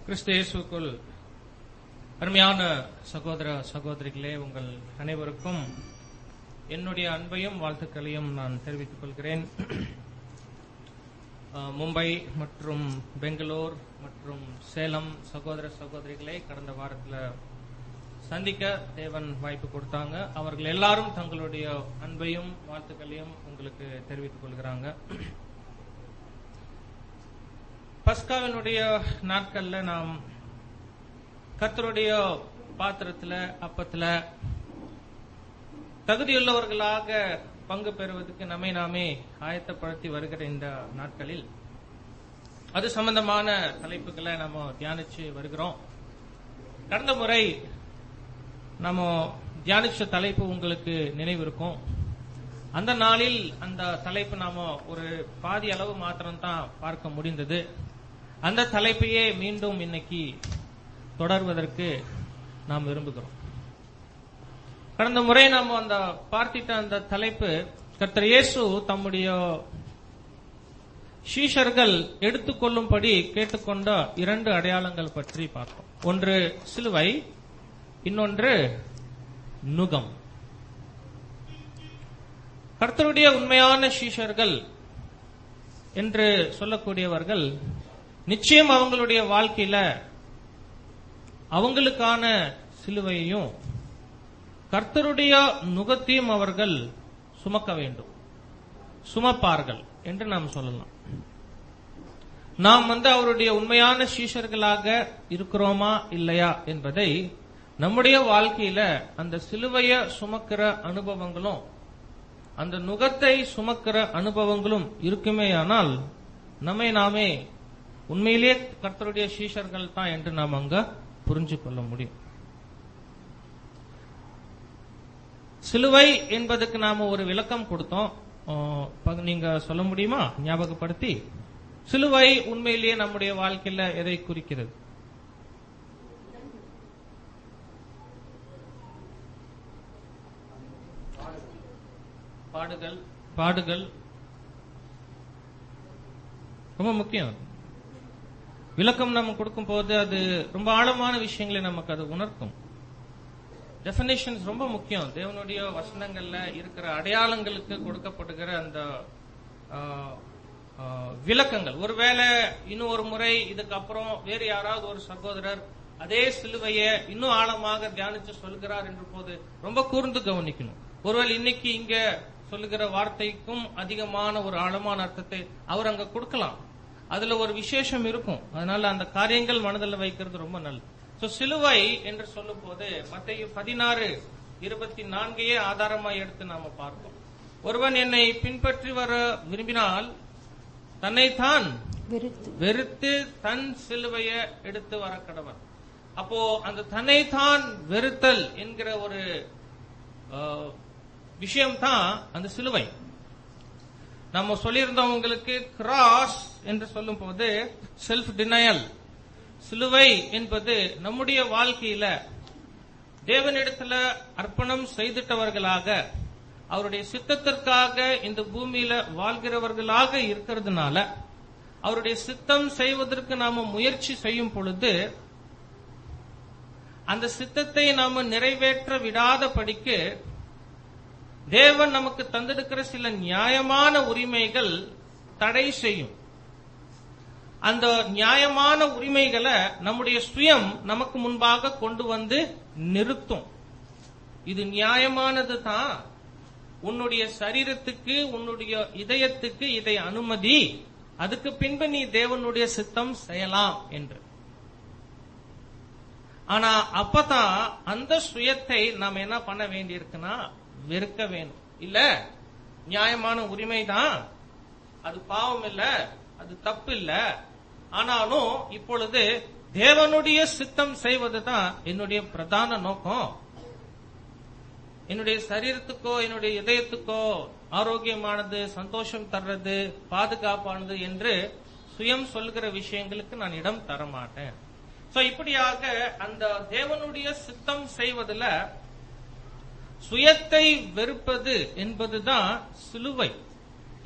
கிறிஸ்து இயேசுக்குள் அருமையான சகோதர சகோதரிகளே உங்கள் அனைவருக்கும் என்னுடைய அன்பையும் வாழ்த்துக்களையும் நான் தெரிவித்துக் கொள்கிறேன் அஹ், மும்பை மற்றும் பெங்களூர் மற்றும் சேலம் சகோதர சகோதரிகளை கடந்த வாரத்தில் சந்திக்க தேவன் வாய்ப்பு கொடுத்தாங்க அவர்கள் எல்லாரும் தங்களுடைய அன்பையும் வாழ்த்துக்களையும் உங்களுக்கு தெரிவித்துக் கொள்கிறாங்க பஸ்காவினுடைய நாட்கள்ல நாம் கர்த்தருடைய பாத்திரத்துல அப்பத்துல தகுதியுள்ளவர்களாக பங்கு பெறுவதற்கு நம்மை நாமே ஆயத்தப்படுத்தி வருகிற இந்த நாட்களில் அது சம்பந்தமான தலைப்புகளை நம்ம தியானிச்சு வருகிறோம் கடந்த முறை நம்ம தியானிச்ச தலைப்பு உங்களுக்கு நினைவிருக்கும் அந்த நாளில் அந்த தலைப்பு நாம ஒரு பாதி அளவு மாத்திரம்தான் பார்க்க முடிந்தது அந்த தலைப்பையே மீண்டும் இன்னைக்கு தொடர்வதற்கு நாம் விரும்புகிறோம் கடந்த முறை நாம் அந்த பார்த்திட்ட அந்த தலைப்பு கர்த்தர் இயேசு தம்முடைய சீஷர்கள் எடுத்துக்கொள்ளும்படி கேட்டுக்கொண்ட இரண்டு அடையாளங்கள் பற்றி பார்த்தோம் ஒன்று சிலுவை இன்னொன்று நுகம் கர்த்தருடைய உண்மையான சீஷர்கள் என்று சொல்லக்கூடியவர்கள் நிச்சயம் அவங்களுடைய வாழ்க்கையில அவங்களுக்கான சிலுவையையும் கர்த்தருடைய நுகத்தையும் அவர்கள் சுமக்க வேண்டும் சுமப்பார்கள் என்று நாம் சொல்லலாம் நாம் வந்து அவருடைய உண்மையான சீஷர்களாக இருக்கிறோமா இல்லையா என்பதை நம்முடைய வாழ்க்கையில அந்த சிலுவைய சுமக்கிற அனுபவங்களும் அந்த நுகத்தை சுமக்கிற அனுபவங்களும் இருக்குமேயானால் நம்மை நாமே உண்மையிலே கர்த்தருடைய சீஷர்கள் தான் என்று நாம் அங்க புரிஞ்சு கொள்ள முடியும் சிலுவை என்பதுக்கு நாம ஒரு விளக்கம் கொடுத்தோம் ஆஹ், பக- நீங்க சொல்ல முடியுமா ஞாபகப்படுத்தி சிலுவை உண்மையிலேயே நம்முடைய வாழ்க்கையில எதை குறிக்கிறது பாடுகள் பாடுகள் ரொம்ப முக்கியம் விளக்கம் நம்ம கொடுக்கும் போது அது ரொம்ப ஆழமான விஷயங்களை நமக்கு அது உணர்த்தும் டெபினேஷன்ஸ் ரொம்ப முக்கியம் தேவனுடைய வசனங்கள்ல இருக்கிற அடையாளங்களுக்கு கொடுக்கப்படுகிற அந்த ஆ, ஆ, விளக்கங்கள் ஒருவேளை இன்னும் ஒரு முறை இதுக்கப்புறம் வேறு யாராவது ஒரு சகோதரர் அதே சிலுவைய இன்னும் ஆழமாக தியானிச்சு சொல்கிறார் என்ற போது ரொம்ப கூர்ந்து கவனிக்கணும் ஒருவேளை இன்னைக்கு இங்க சொல்லுகிற வார்த்தைக்கும் அதிகமான ஒரு ஆழமான அர்த்தத்தை அவர் அங்க கொடுக்கலாம் அதுல ஒரு விசேஷம் இருக்கும் அதனால அந்த காரியங்கள் மனதில் வைக்கிறது ரொம்ப நல்லது சோ சிலுவை என்று சொல்லும் போது மத்திய பதினாறு இருபத்தி நான்கையே ஆதாரமாய் எடுத்து நாம பார்ப்போம் ஒருவன் என்னை பின்பற்றி வர விரும்பினால் தன்னைத்தான் வெறுத்து வெறுத்து தன் சிலுவைய எடுத்து வர கடவன் அப்போ அந்த தன்னைத்தான் வெறுத்தல் என்கிற ஒரு விஷயம்தான் அந்த சிலுவை நம்ம சொல்லியிருந்தோம் உங்களுக்கு கிராஸ் என்று சொல்லும் போது செல்ஃப் டினயல் சிலுவை என்பது நம்முடைய வாழ்க்கையில தேவனிடத்துல அர்ப்பணம் செய்துட்டவர்களாக அவருடைய சித்தத்திற்காக இந்த பூமியில வாழ்கிறவர்களாக இருக்கிறதுனால அவருடைய சித்தம் செய்வதற்கு நாம முயற்சி செய்யும் பொழுது அந்த சித்தத்தை நாம நிறைவேற்ற விடாத படிக்கு தேவன் நமக்கு தந்திருக்கிற சில நியாயமான உரிமைகள் தடை செய்யும் அந்த நியாயமான உரிமைகளை நம்முடைய சுயம் நமக்கு முன்பாக கொண்டு வந்து நிறுத்தும் இது நியாயமானது தான் உன்னுடைய சரீரத்துக்கு உன்னுடைய இதயத்துக்கு இதை அனுமதி அதுக்கு பின்பு நீ தேவனுடைய சித்தம் செய்யலாம் என்று ஆனா அப்பதான் அந்த சுயத்தை நாம் என்ன பண்ண வேண்டியிருக்குன்னா வெறுக்க வேணும் இல்ல நியாயமான உரிமை தான் அது பாவம் இல்ல அது தப்பு இல்ல ஆனாலும் இப்பொழுது தேவனுடைய சித்தம் செய்வதுதான் என்னுடைய பிரதான நோக்கம் என்னுடைய சரீரத்துக்கோ என்னுடைய இதயத்துக்கோ ஆரோக்கியமானது சந்தோஷம் தர்றது பாதுகாப்பானது என்று சுயம் சொல்கிற விஷயங்களுக்கு நான் இடம் தர மாட்டேன் சோ இப்படியாக அந்த தேவனுடைய சித்தம் செய்வதுல சுயத்தை வெறுப்பது என்பதுதான் சிலுவை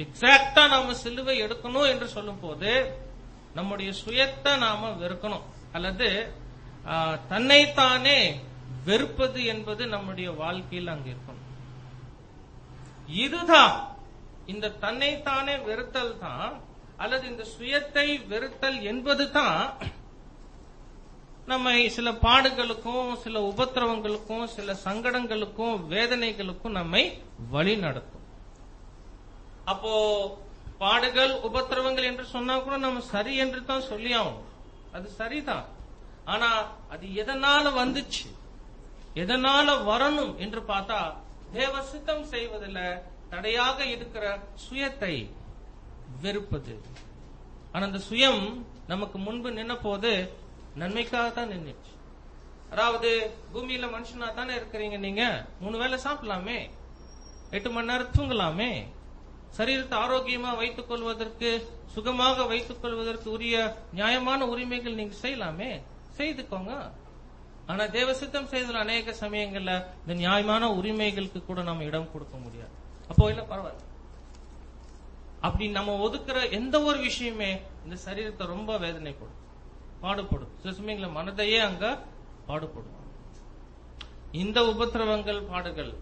எக்ஸாக்டா நாம சிலுவை எடுக்கணும் என்று சொல்லும் போது நம்முடைய சுயத்தை நாம வெறுக்கணும் அல்லது ஆ, தன்னைத்தானே வெறுப்பது என்பது நம்முடைய வாழ்க்கையில் அங்க இருக்கணும் இதுதான் இந்த தன்னைத்தானே வெறுத்தல் தான் அல்லது இந்த சுயத்தை வெறுத்தல் என்பது தான் நம்மை சில பாடுகளுக்கும் சில உபத்திரவங்களுக்கும் சில சங்கடங்களுக்கும் வேதனைகளுக்கும் நம்மை வழி நடத்தும் அப்போ பாடுகள் உபத்திரவங்கள் என்று சொன்னா கூட நம்ம சரி என்று தான் சொல்லி ஆகணும் அது சரிதான் ஆனா அது எதனால வந்துச்சு எதனால வரணும் என்று பார்த்தா தேவ சித்தம் செய்வதில் தடையாக இருக்கிற சுயத்தை வெறுப்பது ஆனா அந்த சுயம் நமக்கு முன்பு நின்ன போது நன்மைக்காக தான் நின்னுச்சு அதாவது பூமியில மனுஷனா தானே இருக்கிறீங்க நீங்க மூணு வேளை சாப்பிடலாமே எட்டு மணி நேரம் தூங்கலாமே சரீரத்தை ஆரோக்கியமா வைத்துக் கொள்வதற்கு சுகமாக வைத்துக் கொள்வதற்கு உரிய நியாயமான உரிமைகள் நீங்க செய்யலாமே செய்துக்கோங்க ஆனா தேவ சித்தம் செய்ததுல அநேக சமயங்கள்ல இந்த நியாயமான உரிமைகளுக்கு கூட நம்ம இடம் கொடுக்க முடியாது அப்போ இல்ல பரவாயில்ல அப்படி நம்ம ஒதுக்குற எந்த ஒரு விஷயமே இந்த சரீரத்தை ரொம்ப வேதனைப்படும் பாடுபடும் சில சமயங்கள மனதையே அங்க பாடுபடும் இந்த உபத்திரவங்கள் பாடுகள்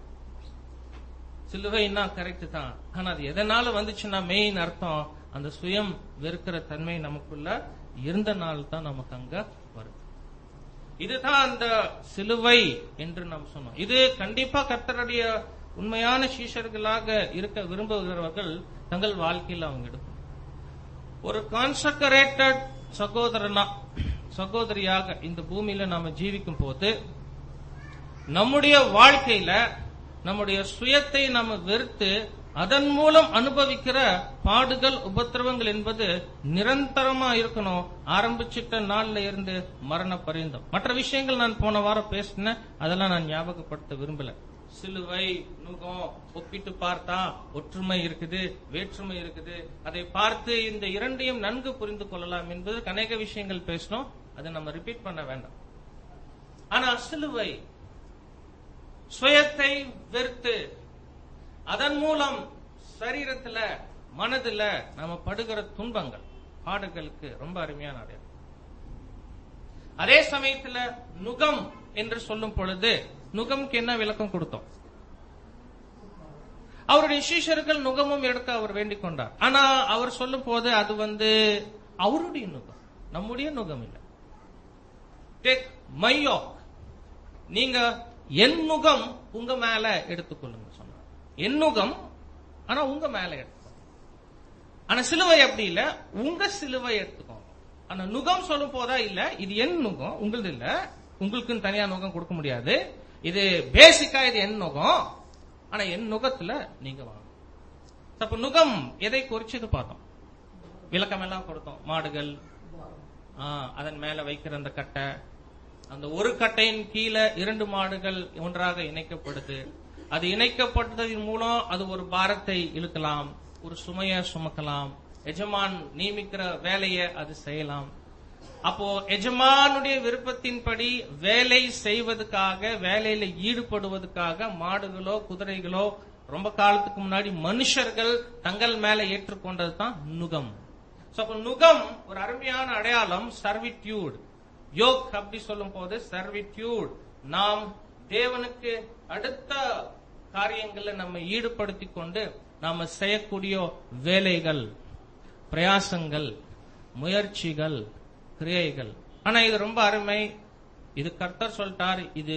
சிலுவைன்னா கரெக்ட் தான் ஆனா அது எதனால வந்துச்சுன்னா மெயின் அர்த்தம் அந்த சுயம் வெறுக்கிற தன்மை நமக்குள்ள இருந்த நாள் தான் நமக்கு அங்க வரும் இதுதான் அந்த சிலுவை என்று நாம் சொன்னோம் இது கண்டிப்பா கர்த்தருடைய உண்மையான சீஷர்களாக இருக்க விரும்புகிறவர்கள் தங்கள் வாழ்க்கையில் அவங்க எடுக்கணும் ஒரு கான்சக்கரேட்டட் சகோதரனா சகோதரியாக இந்த பூமியில நாம ஜீவிக்கும் போது நம்முடைய வாழ்க்கையில நம்முடைய சுயத்தை நாம வெறுத்து அதன் மூலம் அனுபவிக்கிற பாடுகள் உபத்திரவங்கள் என்பது நிரந்தரமா இருக்கணும் ஆரம்பிச்சிட்ட நாள்ல இருந்து மரண பரிந்தம் மற்ற விஷயங்கள் நான் போன வாரம் பேசினேன் அதெல்லாம் நான் ஞாபகப்படுத்த விரும்பல சிலுவை நுகம் ஒப்பிட்டு பார்த்தா ஒற்றுமை இருக்குது வேற்றுமை இருக்குது அதை பார்த்து இந்த இரண்டையும் நன்கு புரிந்து கொள்ளலாம் என்பது அநேக விஷயங்கள் பேசணும் அதை நம்ம ரிப்பீட் பண்ண வேண்டாம் ஆனா சிலுவை சுயத்தை வெறுத்து அதன் மூலம் சரீரத்துல மனதுல நாம படுகிற துன்பங்கள் பாடுகளுக்கு ரொம்ப அருமையான அடையாளம் அதே சமயத்துல நுகம் என்று சொல்லும் பொழுது நுகம்க்கு என்ன விளக்கம் கொடுத்தோம் அவருடைய சீஷர்கள் நுகமும் எடுக்க அவர் வேண்டிக் கொண்டார் ஆனா அவர் சொல்லும் போது அது வந்து அவருடைய நுகம் நம்முடைய நுகம் இல்லை டேக் மை யோக் நீங்க என் நுகம் உங்க மேல எடுத்துக்கொள்ளுங்க சொன்னார் என் நுகம் ஆனா உங்க மேல எடுத்துக்கோங்க ஆனா சிலுவை அப்படி இல்ல உங்க சிலுவை எடுத்துக்கோங்க ஆனா நுகம் சொல்லும் போதா இல்ல இது என் நுகம் உங்களது இல்ல உங்களுக்குன்னு தனியா நுகம் கொடுக்க முடியாது இது பேசிக்கா இது என் நுகம் ஆனா என் நுகத்துல நீங்க வாங்க அப்ப நுகம் எதை குறிச்சது பார்த்தோம் விளக்கம் எல்லாம் கொடுத்தோம் மாடுகள் ஆ, அதன் மேல வைக்கிற அந்த கட்டை அந்த ஒரு கட்டையின் கீழே இரண்டு மாடுகள் ஒன்றாக இணைக்கப்படுது அது இணைக்கப்பட்டதன் மூலம் அது ஒரு பாரத்தை இழுக்கலாம் ஒரு சுமைய சுமக்கலாம் எஜமான் நியமிக்கிற வேலையை அது செய்யலாம் அப்போ எஜமானுடைய விருப்பத்தின்படி வேலை செய்வதற்காக வேலையில ஈடுபடுவதற்காக மாடுகளோ குதிரைகளோ ரொம்ப காலத்துக்கு முன்னாடி மனுஷர்கள் தங்கள் மேல ஏற்றுக்கொண்டது தான் நுகம் So, அப்ப நுகம் ஒரு அருமையான அடையாளம் சர்விட்யூட் யோக் அப்படி சொல்லும் போது சர்விட்யூட் நாம் தேவனுக்கு அடுத்த காரியங்களை நம்ம ஈடுபடுத்தி கொண்டு நாம செய்யக்கூடிய வேலைகள் பிரயாசங்கள் முயற்சிகள் கிரியைகள் ஆனா இது ரொம்ப அருமை இது கர்த்தர் சொல்லிட்டார் இது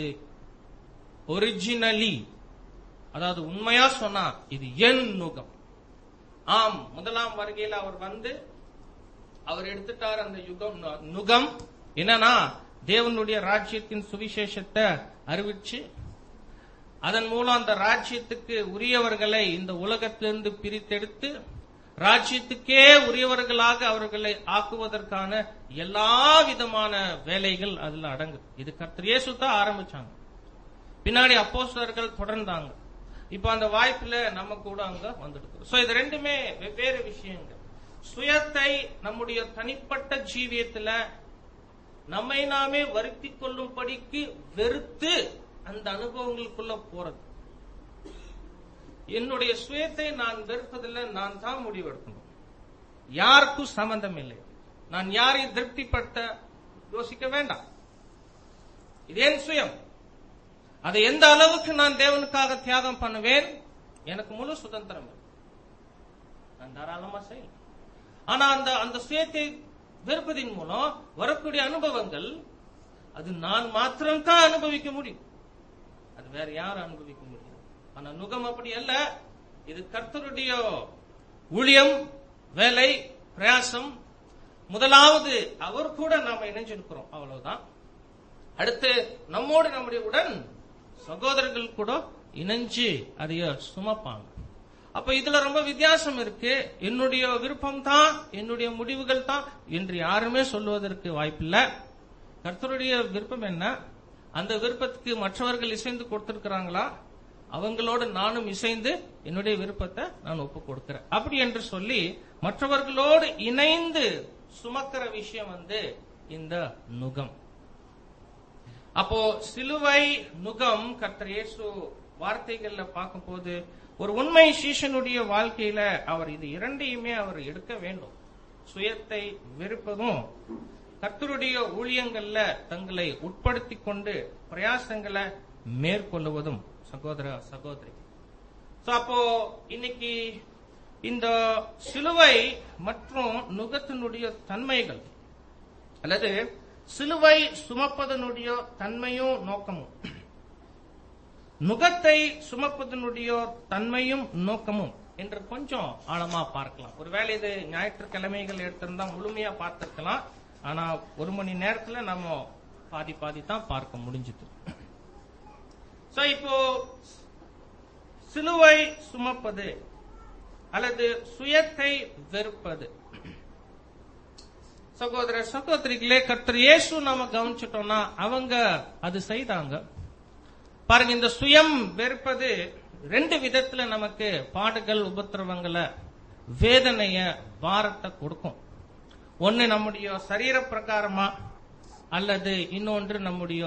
ஒரிஜினலி அதாவது உண்மையா சொன்னா இது என் நுகம் ஆம் முதலாம் வருகையில் அவர் வந்து அவர் எடுத்துட்டார் அந்த யுகம் நுகம் என்னன்னா தேவனுடைய ராஜ்யத்தின் சுவிசேஷத்தை அறிவிச்சு அதன் மூலம் அந்த ராஜ்யத்துக்கு உரியவர்களை இந்த உலகத்திலிருந்து பிரித்தெடுத்து ராஜ்யத்துக்கே உரியவர்களாக அவர்களை ஆக்குவதற்கான எல்லா விதமான வேலைகள் அதுல அடங்கு இது கர்த்தர் இயேசு தான் ஆரம்பிச்சாங்க பின்னாடி அப்போஸ்தலர்கள் தொடர்ந்தாங்க இப்ப அந்த வாய்ப்புல நம்ம கூட அங்க வந்துடுக்கிறோம் சோ இது ரெண்டுமே வெவ்வேறு விஷயங்கள் சுயத்தை நம்முடைய தனிப்பட்ட ஜீவியத்துல நம்மை நாமே வருத்தி கொள்ளும்படிக்கு வெறுத்து அந்த அனுபவங்களுக்குள்ள போறது என்னுடைய சுயத்தை நான் வெறுப்பதில்லை நான் தான் முடிவெடுக்கணும் யாருக்கும் சம்பந்தம் இல்லை நான் யாரையும் திருப்திப்படுத்த யோசிக்க வேண்டாம் இது என் சுயம் அதை எந்த அளவுக்கு நான் தேவனுக்காக தியாகம் பண்ணுவேன் எனக்கு முழு சுதந்திரம் இருக்கு. நான் தாராளமா செய்யலாம் ஆனா அந்த அந்த சுயத்தை வெறுப்பதின் மூலம் வரக்கூடிய அனுபவங்கள் அது நான் மாத்திரம்தான் அனுபவிக்க முடியும் அது வேற யாரும் அனுபவிக்க முடியாது ஆனா நுகம் அப்படி அல்ல இது கர்த்தருடைய ஊழியம் வேலை பிரயாசம் முதலாவது அவர் கூட நாம இணைஞ்சிருக்கிறோம் அவ்வளவுதான் அடுத்து நம்மோடு நம்முடைய உடன் சகோதரர்கள் கூட இணைஞ்சு அதைய சுமப்பாங்க அப்ப இதுல ரொம்ப வித்தியாசம் இருக்கு என்னுடைய விருப்பம் தான் என்னுடைய முடிவுகள் தான் என்று யாருமே சொல்லுவதற்கு வாய்ப்பில்லை கர்த்தருடைய விருப்பம் என்ன அந்த விருப்பத்துக்கு மற்றவர்கள் இசைந்து கொடுத்திருக்கிறாங்களா அவங்களோடு நானும் இசைந்து என்னுடைய விருப்பத்தை நான் ஒப்பு கொடுக்கிறேன் அப்படி என்று சொல்லி மற்றவர்களோடு இணைந்து சுமக்கிற விஷயம் வந்து இந்த நுகம் அப்போ சிலுவை நுகம் கர்த்தர் இயேசு வார்த்தைகள்ல பார்க்கும்போது ஒரு உண்மை சீஷனுடைய வாழ்க்கையில அவர் இது இரண்டையுமே அவர் எடுக்க வேண்டும் சுயத்தை வெறுப்பதும் கர்த்தருடைய ஊழியங்கள்ல தங்களை உட்படுத்தி கொண்டு பிரயாசங்களை மேற்கொள்ளுவதும் சகோதர சகோதரி So, அப்போ இன்னைக்கு இந்த சிலுவை மற்றும் நுகத்தினுடைய தன்மைகள் அல்லது சிலுவை சுமப்பதனுடைய தன்மையும் நோக்கமும் நுகத்தை சுமப்பதனுடைய தன்மையும் நோக்கமும் என்று கொஞ்சம் ஆழமா பார்க்கலாம் ஒருவேளை இது ஞாயிற்றுக்கிழமைகள் எடுத்திருந்தா முழுமையா பார்த்திருக்கலாம் ஆனா ஒரு மணி நேரத்துல நம்ம பாதி பாதி தான் பார்க்க முடிஞ்சது சோ இப்போ சிலுவை சுமப்பது அல்லது சுயத்தை வெறுப்பது சகோதர சகோதரிகளே கர்த்தர் இயேசு நாம கவனிச்சிட்டோம்னா அவங்க அது செய்தாங்க பாருங்க இந்த சுயம் வெறுப்பது ரெண்டு விதத்துல நமக்கு பாடுகள் உபத்திரவங்களை வேதனைய பாரத்தை கொடுக்கும் ஒன்னு நம்முடைய சரீர பிரகாரமா அல்லது இன்னொன்று நம்முடைய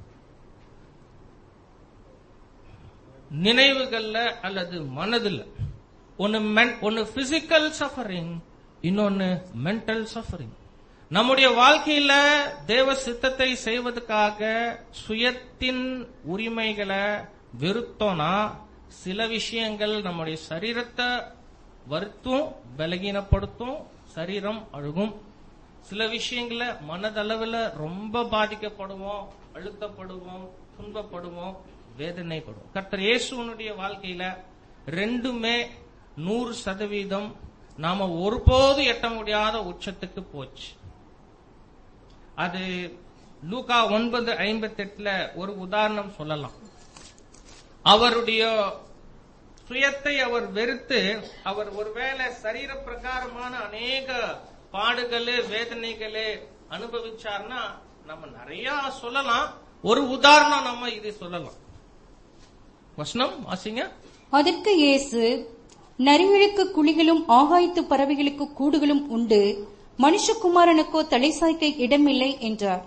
நினைவுகள்ல அல்லது மனதுல ஒன்னு men- ஒன்னு பிசிக்கல் சஃபரிங் இன்னொன்னு மென்டல் சஃபரிங் நம்முடைய வாழ்க்கையில தேவ சித்தத்தை செய்வதற்காக சுயத்தின் உரிமைகளை வெறுத்தோம்னா சில விஷயங்கள் நம்முடைய சரீரத்தை வருத்தும் பலகீனப்படுத்தும் சரீரம் அழுகும் சில விஷயங்கள மனதளவுல ரொம்ப பாதிக்கப்படுவோம் அழுத்தப்படுவோம் துன்பப்படுவோம் வேதனைப்படுவோம் கர்த்தர் இயேசுவனுடைய வாழ்க்கையில ரெண்டுமே நூறு சதவீதம் நாம ஒருபோது எட்ட முடியாத உச்சத்துக்கு போச்சு அது லூகா ஒன்பது ஐம்பத்தி எட்டுல ஒரு உதாரணம் சொல்லலாம் அவருடைய சுயத்தை அவர் வெறுத்து அவர் ஒருவேளை சரீர பிரகாரமான அநேக பாடுகளு வேதனைகளு அனுபவிச்சார்னா நம்ம நிறைய சொல்லலாம் ஒரு உதாரணம் நம்ம இது சொல்லலாம் வசனம் வாசிங்க அதற்கு இயேசு நரிகளுக்கு குழிகளும் ஆகாயத்து பறவைகளுக்கு கூடுகளும் உண்டு மனுஷகுமாரனுக்கோ தலை சாய்க்க இடமில்லை என்றார்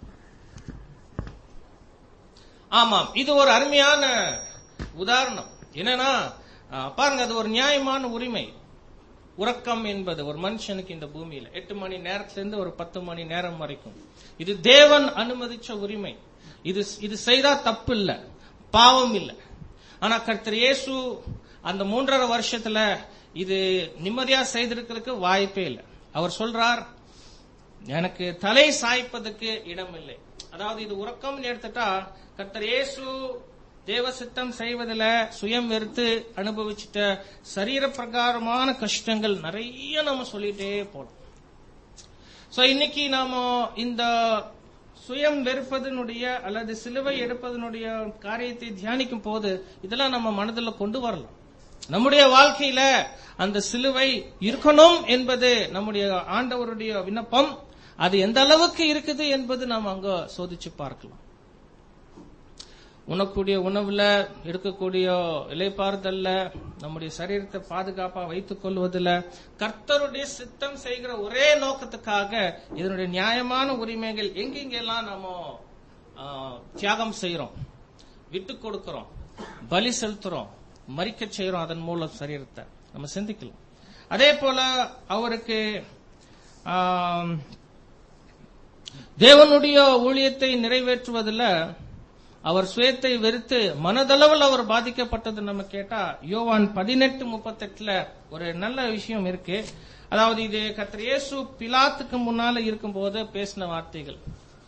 ஆமாம் இது ஒரு அருமையான உதாரணம் என்னன்னா அஹ், பாருங்க அது ஒரு நியாயமான உரிமை உறக்கம் என்பது ஒரு மனுஷனுக்கு இந்த பூமியில எட்டு மணி நேரத்துல இருந்து ஒரு பத்து மணி நேரம் வரைக்கும் இது தேவன் அனுமதிச்ச உரிமை இது இது செய்தா தப்பு இல்ல பாவம் இல்ல ஆனா கர்த்தர் இயேசு அந்த மூன்றரை வருஷத்துல இது நிம்மதியா செய்திருக்கிறதுக்கு வாய்ப்பே இல்லை அவர் சொல்றார் எனக்கு தலை சாய்ப்பதற்கு இடம் இல்லை அதாவது இது உறக்கம் எடுத்துட்டா கர்த்தர் இயேசு தேவ சித்தம் செய்வதில் சுயம் வெறுத்து அனுபவிச்சிட்ட சரீர பிரகாரமான கஷ்டங்கள் நிறைய நம்ம சொல்லிட்டே போலாம் சோ இன்னைக்கு நாம இந்த சுயம் வெறுப்பதனுடைய அல்லது சிலுவை எடுப்பதனுடைய காரியத்தை தியானிக்கும் போது இதெல்லாம் நம்ம மனதில் கொண்டு வரலாம் நம்முடைய வாழ்க்கையில அந்த சிலுவை இருக்கணும் என்பது நம்முடைய ஆண்டவருடைய விண்ணப்பம் அது எந்த அளவுக்கு இருக்குது என்பது நாம் அங்க சோதிச்சு பார்க்கலாம் உணக்கூடிய உணவுல எடுக்கக்கூடிய இலைப்பாறுதல்ல நம்முடைய சரீரத்தை பாதுகாப்பா வைத்துக் கொள்வதில் கர்த்தருடைய சித்தம் செய்கிற ஒரே நோக்கத்துக்காக இதனுடைய நியாயமான உரிமைகள் எங்கெங்கெல்லாம் நாம ஆ, தியாகம் செய்யறோம் விட்டு கொடுக்கிறோம் பலி செலுத்துறோம் மறிக்க செய்யறோம் அதன் மூலம் சரீரத்தை நம்ம சிந்திக்கலாம் அதே போல அவருக்கு ஆம், தேவனுடைய ஊழியத்தை நிறைவேற்றுவதில் அவர் சுயத்தை வெறுத்து மனதளவில் அவர் பாதிக்கப்பட்டது நம்ம கேட்டா யோவான் பதினெட்டு முப்பத்தெட்டுல ஒரு நல்ல விஷயம் இருக்கு அதாவது இது கர்த்தர் இயேசு பிலாத்துக்கு முன்னால இருக்கும்போது பேசின வார்த்தைகள்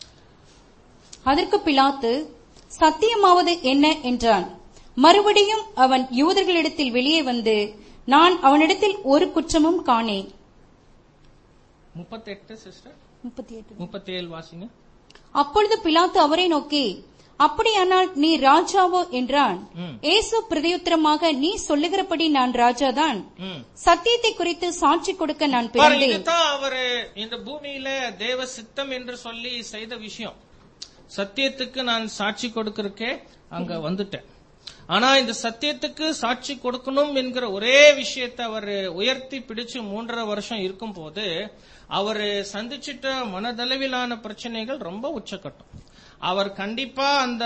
அதற்கு பிலாத்து சத்தியமாவது என்ன என்றான் மறுபடியும் அவன் யூதர்களிடத்தில் வெளியே வந்து நான் அவனிடத்தில் ஒரு குற்றமும் காணேன் முப்பத்தெட்டு சிஸ்டர் முப்பத்தி எட்டு முப்பத்தி ஏழு வாசிங்க அப்பொழுது பிலாத்து அவரை நோக்கி அப்படியானால் நீ ராஜாவோ என்றான் ம். ஏசு பிரதியுத்தரமாக நீ சொல்லுகிறபடி நான் ராஜாதான் ம். சத்தியத்தை குறித்து சாட்சி கொடுக்க நான் பாருங்க பிறந்தேன் இதுதான் அவரு இந்த பூமியில தேவ சித்தம் என்று சொல்லி செய்த விஷயம் சத்தியத்துக்கு நான் சாட்சி கொடுக்கறக்கே அங்க வந்துட்டேன் ஆனா இந்த சத்தியத்துக்கு சாட்சி கொடுக்கணும் என்கிற ஒரே விஷயத்தை அவர் உயர்த்தி பிடிச்சு மூன்றரை வருஷம் இருக்கும் போது அவர் சந்திச்சிட்ட மனதளவிலான பிரச்சனைகள் ரொம்ப உச்சக்கட்டம் அவர் கண்டிப்பா அந்த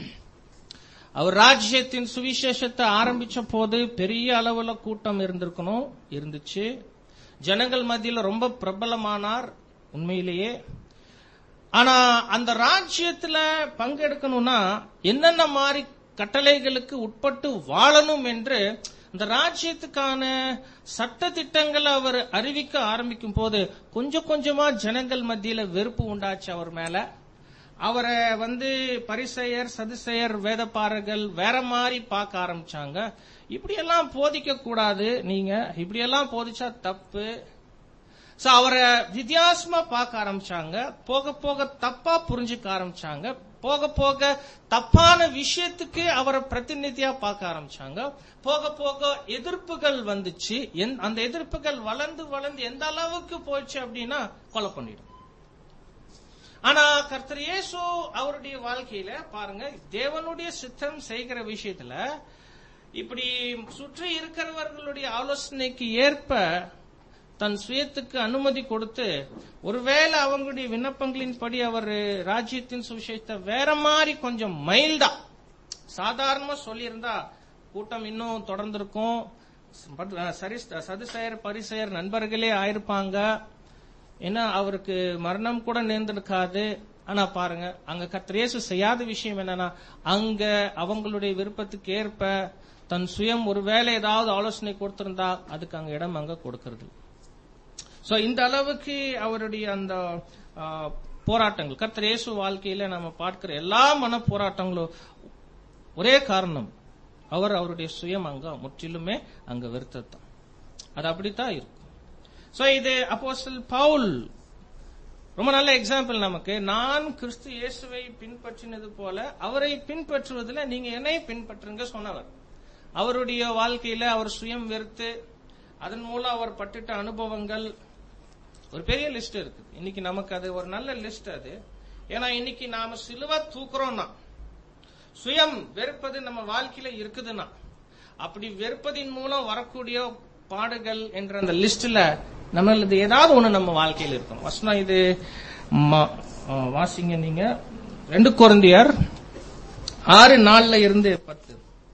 அவர் ராஜ்யத்தின் சுவிசேஷத்தை ஆரம்பிச்ச போது பெரிய அளவுல கூட்டம் இருந்திருக்கணும் இருந்துச்சு ஜனங்கள் மத்தியில ரொம்ப பிரபலமானார் உண்மையிலேயே ஆனா அந்த ராஜ்யத்துல பங்கெடுக்கணும்னா என்னென்ன மாதிரி கட்டளைகளுக்கு உட்பட்டு வாழணும் என்று இந்த ராஜ்யத்துக்கான சட்ட திட்டங்களை அவர் அறிவிக்க ஆரம்பிக்கும் போது கொஞ்சம் கொஞ்சமா ஜனங்கள் மத்தியில வெறுப்பு உண்டாச்சு அவர் மேல அவரை வந்து பரிசெயர் சதுசெயர் வேதப்பாரர்கள் வேற மாதிரி பார்க்க ஆரம்பிச்சாங்க இப்படியெல்லாம் போதிக்க கூடாது நீங்க இப்படியெல்லாம் போதிச்சா தப்பு சோ அவரை வித்தியாசமா பார்க்க ஆரம்பிச்சாங்க போக போக தப்பா புரிஞ்சுக்க ஆரம்பிச்சாங்க போக போக தப்பான விஷயத்துக்கு அவரை பிரதிநிதியா பார்க்க ஆரம்பிச்சாங்க போக போக எதிர்ப்புகள் வந்துச்சு எந்- அந்த எதிர்ப்புகள் வளர்ந்து வளர்ந்து எந்த அளவுக்கு போச்சு அப்படின்னா கொலை பண்ணிடும் ஆனா கர்த்தர் இயேசு அவருடைய வாழ்க்கையில பாருங்க தேவனுடைய சித்தம் செய்கிற விஷயத்துல இப்படி சுற்றி இருக்கிறவர்களுடைய ஆலோசனைக்கு ஏற்ப தன் சுயத்துக்கு அனுமதி கொடுத்து ஒருவேளை அவங்களுடைய விண்ணப்பங்களின்படி அவர் ராஜ்யத்தின் சுவிசேஷத்தை வேற மாதிரி கொஞ்சம் மைல்டா சாதாரணமா சொல்லியிருந்தா கூட்டம் இன்னும் தொடர்ந்திருக்கும் பட், அஹ், சரி சதுசெயர் பரிசெயர் நண்பர்களே ஆயிருப்பாங்க ஏன்னா அவருக்கு மரணம் கூட நேர்ந்திருக்காது ஆனா பாருங்க அங்க கர்த்தர் இயேசு செய்யாத விஷயம் என்னன்னா அங்க அவங்களுடைய விருப்பத்துக்கு ஏற்ப தன் சுயம் ஒருவேளை ஏதாவது ஆலோசனை கொடுத்திருந்தா அதுக்கு அங்க இடம் அங்க கொடுக்கறது சோ இந்த அளவுக்கு அவருடைய அந்த ஆ, போராட்டங்கள் கர்த்தர் இயேசு வாழ்க்கையில நம்ம பார்க்கிற எல்லா மன போராட்டங்களும் ஒரே காரணம் அவர் அவருடைய சுயம் அங்க முற்றிலுமே அங்க வெறுத்ததான் அது அப்படித்தான் இருக்கும் சோ இது அப்போஸ்தல் பவுல் ரொம்ப நல்ல எக்ஸாம்பிள் நமக்கு நான் கிறிஸ்து இயேசுவை பின்பற்றினது போல அவரை பின்பற்றுவதில் நீங்க என்னை பின்பற்றுங்க சொன்னவர் அவருடைய வாழ்க்கையில அவர் சுயம் வெறுத்து அதன் மூலம் அவர் பட்டுட்ட அனுபவங்கள் ஒரு பெரிய லிஸ்ட் இருக்குது இன்னைக்கு நமக்கு அது ஒரு நல்ல லிஸ்ட் அது ஏன்னா இன்னைக்கு நாம சிலுவை தூக்குறோம்னா சுயம் வெறுப்பது நம்ம வாழ்க்கையில இருக்குதுன்னா அப்படி வெறுப்பதின் மூலம் வரக்கூடிய பாடுகள் என்ற அந்த லிஸ்ட்ல நம்மளது ஏதாவது ஒண்ணு நம்ம வாழ்க்கையில இருக்கும் வசனம் இது ம- ஆ, வாசிங்க நீங்க ரெண்டு குழந்தையர் ஆறு நாள்ல இருந்து பத்து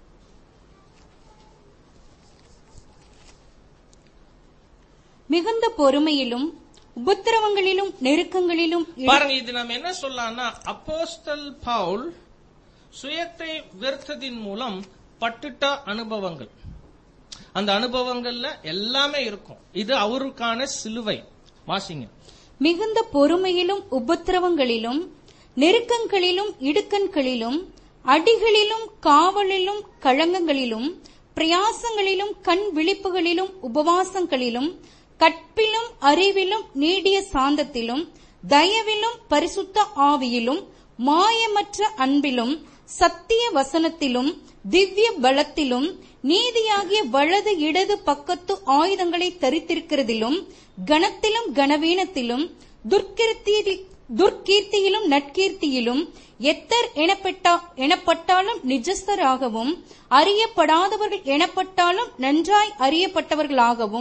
மிகுந்த பொறுமையிலும் உபத்திரவங்களிலும் நெருக்கங்களிலும் இட- பாருங்க இது நம்ம என்ன சொல்லலாம்னா அப்போஸ்தல் பவுல் சுயத்தை வெறுத்ததின் மூலம் பட்டுட்ட அனுபவங்கள் அந்த அனுபவங்கள்ல எல்லாமே இருக்கும் இது அவருக்கான சிலுவை வாசிங்க மிகுந்த பொறுமையிலும் உபத்திரவங்களிலும் நெருக்கங்களிலும் இடுக்கண்களிலும் அடிகளிலும் காவலிலும் களங்கங்களிலும் பிரயாசங்களிலும் கண் விழிப்புகளிலும் உபவாசங்களிலும் கற்பிலும் அறிவிலும் நீடிய சாந்தத்திலும் தயவிலும் பரிசுத்த ஆவியிலும் மாயமற்ற அன்பிலும் சத்திய வசனத்திலும் திவ்ய பலத்திலும் நீதியாகிய வலது இடது பக்கத்து ஆயுதங்களை தரித்திருக்கிறதிலும் கனத்திலும் கனவீனத்திலும் துர்க்கிருத்தி துர்க்கீர்த்தியிலும் நற்கீர்த்தியிலும் எத்தர் எனப்பட்டா எனப்பட்டாலும் நிஜஸ்தராகவும் அறியப்படாதவர்கள் எனப்பட்டாலும் நன்றாய் அறியப்பட்டவர்களாகவும்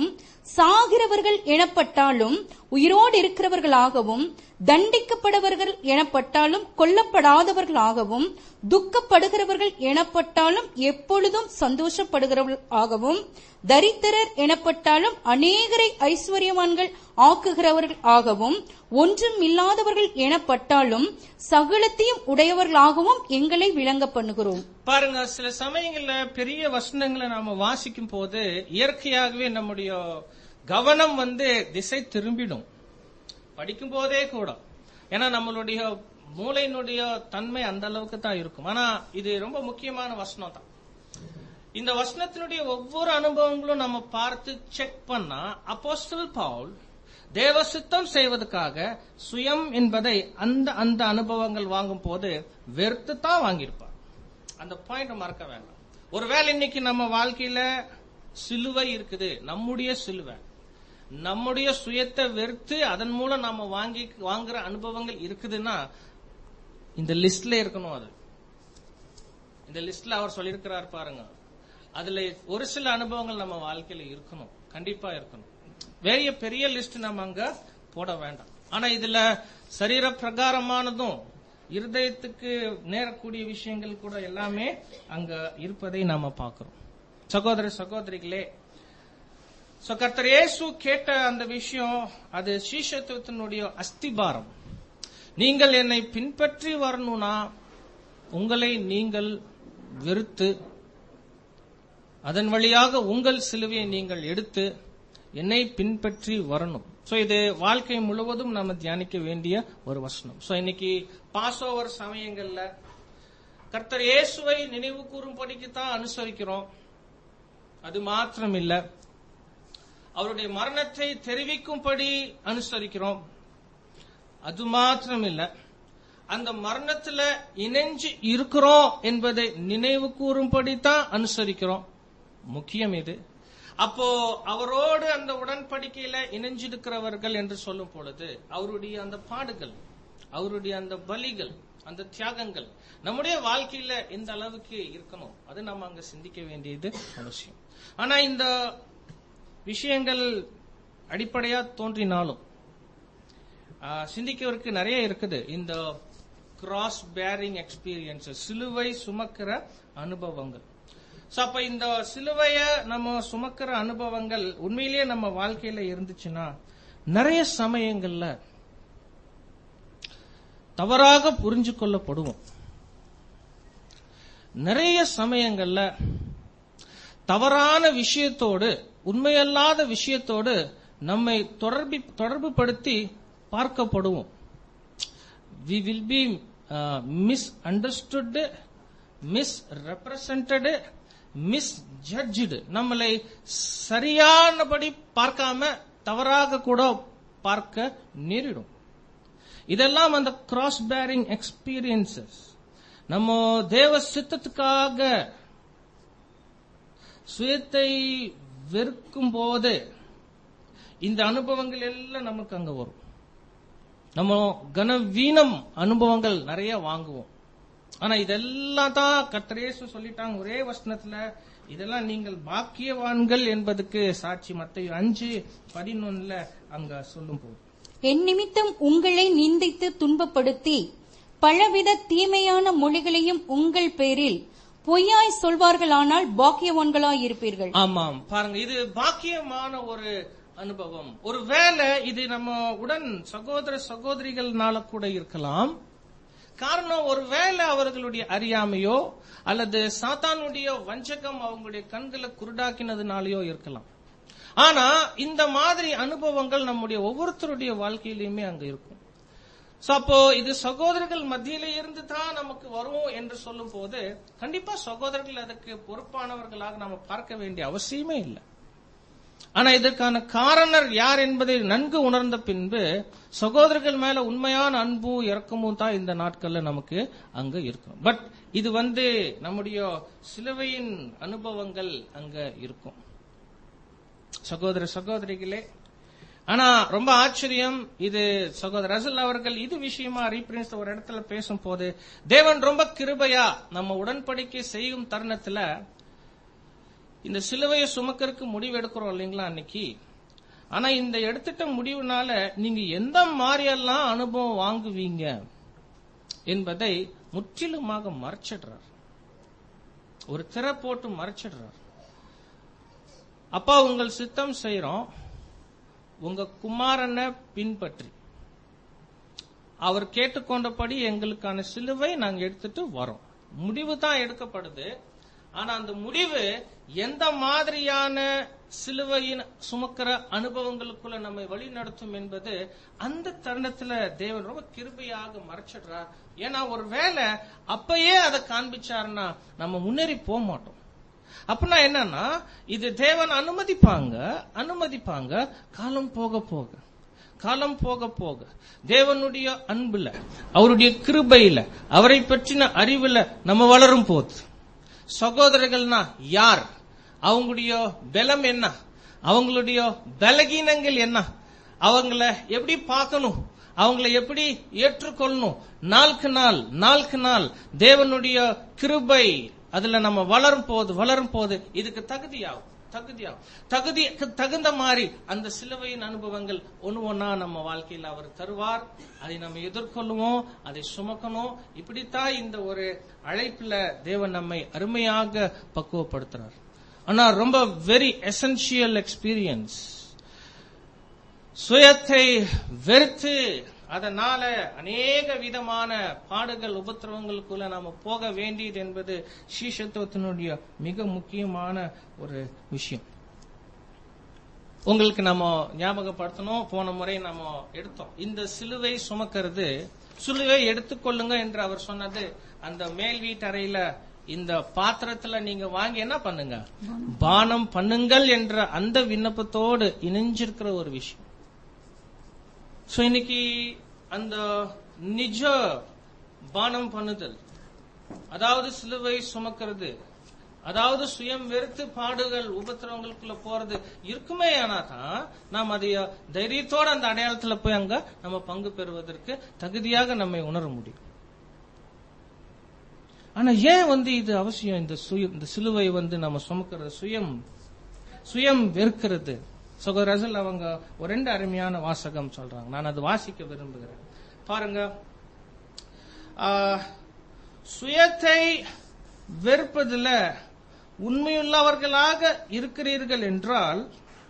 சாகிறவர்கள் எனப்பட்டாலும் உயிரோடு இருக்கிறவர்களாகவும் தண்டிக்கப்படுவர்கள் எனப்பட்டாலும் கொல்லப்படாதவர்களாகவும் துக்கப்படுகிறவர்கள் எனப்பட்டாலும் எப்பொழுதும் சந்தோஷப்படுகிறவர்களாகவும் தரித்திரர் எனப்பட்டாலும் அநேகரை ஐஸ்வர்யவான்கள் ஆக்குகிறவர்கள் ஆகவும் ஒன்றும் இல்லாதவர்கள் எனப்பட்டாலும் சகலத்தையும் உடையவர்களாகவும் எங்களை விளங்க பண்ணுகிறோம் பாருங்க சில சமயங்கள்ல பெரிய வசனங்களை நாம வாசிக்கும் போது இயற்கையாகவே நம்முடைய கவனம் வந்து திசை திரும்பிடும் படிக்கும் போதே கூட ஏன்னா நம்மளுடைய மூளையினுடைய தன்மை அந்த அளவுக்கு தான் இருக்கும் ஆனா இது ரொம்ப முக்கியமான வசனம் தான் இந்த வசனத்தினுடைய ஒவ்வொரு அனுபவங்களும் நம்ம பார்த்து செக் பண்ணா அப்போஸ்டல் பவுல் தேவ சித்தம் செய்வதற்காக சுயம் என்பதை அந்த அந்த அனுபவங்கள் வாங்கும் போது வெறுத்து தான் வாங்கியிருப்பார் அந்த பாயிண்ட் மறக்க வேண்டாம் ஒருவேளை இன்னைக்கு நம்ம வாழ்க்கையில சிலுவை இருக்குது நம்முடைய சிலுவை நம்முடைய சுயத்தை வெறுத்து அதன் மூலம் நாம வாங்கி வாங்குற அனுபவங்கள் இருக்குதுன்னா இந்த லிஸ்ட்ல இருக்கணும் அது இந்த லிஸ்ட்ல அவர் சொல்லியிருக்கிறார் பாருங்க அதுல ஒரு சில அனுபவங்கள் நம்ம வாழ்க்கையில இருக்கணும் கண்டிப்பா இருக்கணும் பெரிய பெரிய லிஸ்ட் நம்ம அங்க போட வேண்டாம் ஆனா இதுல சரீர பிரகாரமானதும் இருதயத்துக்கு நேரக்கூடிய விஷயங்கள் கூட எல்லாமே அங்க இருப்பதை நாம பார்க்கிறோம் சகோதர சகோதரிகளே சோ கர்த்தர் இயேசு கேட்ட அந்த விஷயம் அது சீஷத்துவத்தினுடைய அஸ்திபாரம் நீங்கள் என்னை பின்பற்றி வரணும்னா உங்களை நீங்கள் வெறுத்து அதன் வழியாக உங்கள் சிலுவையை நீங்கள் எடுத்து என்னை பின்பற்றி வரணும் சோ இது வாழ்க்கை முழுவதும் நாம தியானிக்க வேண்டிய ஒரு வசனம் சோ இன்னைக்கு பாஸ் ஓவர் சமயங்கள்ல கர்த்தர் இயேசுவை நினைவு கூறும்படிக்கு தான் அனுசரிக்கிறோம் அது மாத்திரம் இல்ல அவருடைய மரணத்தை தெரிவிக்கும்படி அனுசரிக்கிறோம் அது மாத்திரம் இல்ல அந்த மரணத்துல இணைஞ்சு இருக்கிறோம் என்பதை நினைவு கூறும்படி தான் அனுசரிக்கிறோம் முக்கியம் இது அப்போ அவரோடு அந்த உடன்படிக்கையில இணைஞ்சிருக்கிறவர்கள் என்று சொல்லும் பொழுது அவருடைய அந்த பாடுகள் அவருடைய அந்த பலிகள் அந்த தியாகங்கள் நம்முடைய வாழ்க்கையில எந்த அளவுக்கு இருக்கணும் அது நம்ம அங்க சிந்திக்க வேண்டியது அவசியம் ஆனா இந்த விஷயங்கள் அடிப்படையா தோன்றினாலும் ஆ, சிந்திக்கிறதுக்கு நிறைய இருக்குது இந்த கிராஸ் பேரிங் எக்ஸ்பீரியன்சஸ் சிலுவை சுமக்கிற அனுபவங்கள் சோ அப்ப இந்த சிலுவைய நம்ம சுமக்கிற அனுபவங்கள் உண்மையிலேயே நம்ம வாழ்க்கையில இருந்துச்சுன்னா நிறைய சமயங்கள்ல தவறாக புரிஞ்சு கொள்ளப்படுவோம் நிறைய சமயங்கள்ல தவறான விஷயத்தோடு உண்மையல்லாத விஷயத்தோடு நம்மை தொடர்பி தொடர்புபடுத்தி பார்க்கப்படுவோம் we will be misunderstood misrepresented misjudged நம்மளை சரியானபடி பார்க்காம தவறாக கூட பார்க்க நேரிடும் இதெல்லாம் அந்த கிராஸ் பேரிங் எக்ஸ்பீரியன்சஸ் நம்ம தேவ சித்தத்துக்காக சுயத்தை வெறுக்கும் போது இந்த அனுபவங்கள் எல்லாம் நமக்கு அங்க வரும் நம்ம கனவீனம் அனுபவங்கள் நிறைய வாங்குவோம் ஆனா இதெல்லாம் தான் கத்திரேசு சொல்லிட்டாங்க ஒரே வசனத்துல இதெல்லாம் நீங்கள் பாக்கியவான்கள் என்பதுக்கு சாட்சி மத்திய அஞ்சு பதினொன்னுல அங்க சொல்லும் போது என் நிமித்தம் உங்களை நிந்தித்து துன்பப்படுத்தி பலவித தீமையான மொழிகளையும் உங்கள் பேரில் பொய்யாய் சொல்வார்களானால் பாக்கியவான்களாய் இருப்பீர்கள் ஆமாம் பாருங்க இது பாக்கியமான ஒரு அனுபவம் ஒரு வேலை இது நம்ம உடன் சகோதர சகோதரிகள்னால கூட இருக்கலாம் காரணம் ஒருவேளை அவர்களுடைய அறியாமையோ அல்லது சாத்தானுடைய வஞ்சகம் அவங்களுடைய கண்களை குருடாக்கினதுனாலயோ இருக்கலாம் ஆனா இந்த மாதிரி அனுபவங்கள் நம்முடைய ஒவ்வொருத்தருடைய வாழ்க்கையிலுமே அங்க இருக்கும் சோ அப்போ இது சகோதரர்கள் மத்தியில இருந்து தான் நமக்கு வரும் என்று சொல்லும் போது கண்டிப்பா சகோதரர்கள் அதுக்கு பொறுப்பானவர்களாக நாம பார்க்க வேண்டிய அவசியமே இல்லை ஆனா இதற்கான காரணர் யார் என்பதை நன்கு உணர்ந்த பின்பு சகோதரர்கள் மேல உண்மையான அன்பும் இரக்கமும் தான் இந்த நாட்கள்ல நமக்கு அங்க இருக்கும் பட் இது வந்து நம்முடைய சிலுவையின் அனுபவங்கள் அங்க இருக்கும் சகோதர சகோதரிகளே ஆனா ரொம்ப ஆச்சரியம் இது சகோதரர் ரசல் அவர்கள் இது விஷயமா ரீபிரின்ஸ் ஒரு இடத்துல பேசும் போது தேவன் ரொம்ப கிருபையா நம்ம உடன்படிக்கை செய்யும் தருணத்துல இந்த சிலுவையை சுமக்கறதுக்கு முடிவு எடுக்கிறோம் இல்லைங்களா அன்னைக்கு ஆனா இந்த எடுத்துட்ட முடிவுனால நீங்க எந்த மாதிரியெல்லாம் அனுபவம் வாங்குவீங்க என்பதை முற்றிலுமாக மறைச்சிடுறார் ஒரு திரை போட்டு மறைச்சிடுறார் அப்பா உங்கள் சித்தம் செய்யறோம் உங்க குமாரனை பின்பற்றி அவர் கேட்டுக்கொண்டபடி எங்களுக்கான சிலுவை நாங்க எடுத்துட்டு வரோம் முடிவு தான் எடுக்கப்படுது ஆனா அந்த முடிவு எந்த மாதிரியான சிலுவையின் சுமக்கிற அனுபவங்களுக்குள்ள நம்மை வழி நடத்தும் என்பது அந்த தருணத்துல தேவன் ரொம்ப கிருபையாக மறைச்சிடுறார் ஏன்னா ஒரு வேளை அப்பயே அதை காண்பிச்சாருன்னா நம்ம முன்னேறி போக மாட்டோம் அப்படின்னா என்னன்னா இது தேவன் அனுமதிப்பாங்க அனுமதிப்பாங்க காலம் போக போக காலம் போக போக தேவனுடைய அன்புல அவருடைய கிருபையில அவரை பற்றின அறிவுல நம்ம வளரும் போது சகோதரர்கள்னா யார் அவங்களுடைய பலம் என்ன அவங்களுடைய பலகீனங்கள் என்ன அவங்கள எப்படி பார்க்கணும் அவங்கள எப்படி ஏற்றுக்கொள்ளணும் நாளுக்கு நாள் நாளுக்கு நாள் தேவனுடைய கிருபை அதுல நம்ம வளரும் போது வளரும் போது இதுக்கு தகுதியாகும் தகுதியாகும் தகுதிக்கு தகுந்த மாதிரி அந்த சிலுவையின் அனுபவங்கள் ஒண்ணு ஒன்னா நம்ம வாழ்க்கையில் அவர் தருவார் அதை நம்ம எதிர்கொள்ளுவோம் அதை சுமக்கணும் இப்படித்தான் இந்த ஒரு அழைப்புல தேவன் நம்மை அருமையாக பக்குவப்படுத்துறார் ஆனா ரொம்ப வெரி எசென்சியல் எக்ஸ்பீரியன்ஸ் சுயத்தை வெறுத்து அதனால அநேக விதமான பாடுகள் உபத்திரவங்களுக்குள்ள நாம போக வேண்டியது என்பது சீஷத்துவத்தினுடைய மிக முக்கியமான ஒரு விஷயம் உங்களுக்கு நம்ம ஞாபகப்படுத்தணும் போன முறை நம்ம எடுத்தோம் இந்த சிலுவை சுமக்கிறது சிலுவை எடுத்துக்கொள்ளுங்க என்று அவர் சொன்னது அந்த மேல் வீட்டறையில இந்த பாத்திரத்துல நீங்க வாங்கி என்ன பண்ணுங்க பானம் பண்ணுங்கள் என்ற அந்த விண்ணப்பத்தோடு இணைஞ்சிருக்கிற ஒரு விஷயம் சோ இன்னைக்கு அந்த நிஜ பானம் பண்ணுதல் அதாவது சிலுவை சுமக்கிறது அதாவது சுயம் வெறுத்து பாடுகள் உபத்திரவங்களுக்குள்ள போறது இருக்குமே ஆனா தான் நாம் அதைய தைரியத்தோட அந்த அடையாளத்துல போய் அங்க நம்ம பங்கு பெறுவதற்கு தகுதியாக நம்மை உணர முடியும் ஆனா ஏன் வந்து இது அவசியம் இந்த சுய இந்த சிலுவை வந்து நம்ம சுமக்கிறது சுயம் சுயம் வெறுக்கிறது சகோதரர்கள் அவங்க ஒரு ரெண்டு அருமையான வாசகம் சொல்றாங்க நான் அது வாசிக்க விரும்புகிறேன் பாருங்க ஆஹ், சுயத்தை வெறுப்பதில் உண்மையுள்ளவர்களாக இருக்கிறீர்கள் என்றால்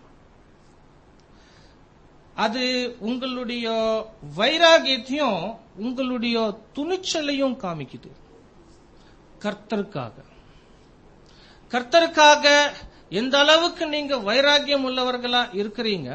அது உங்களுடைய வைராகியத்தையும் உங்களுடைய துணிச்சலையும் காமிக்குது கர்த்தருக்காக கர்த்தருக்காக எந்த அளவுக்கு நீங்க வைராகியம் உள்ளவர்களா இருக்கிறீங்க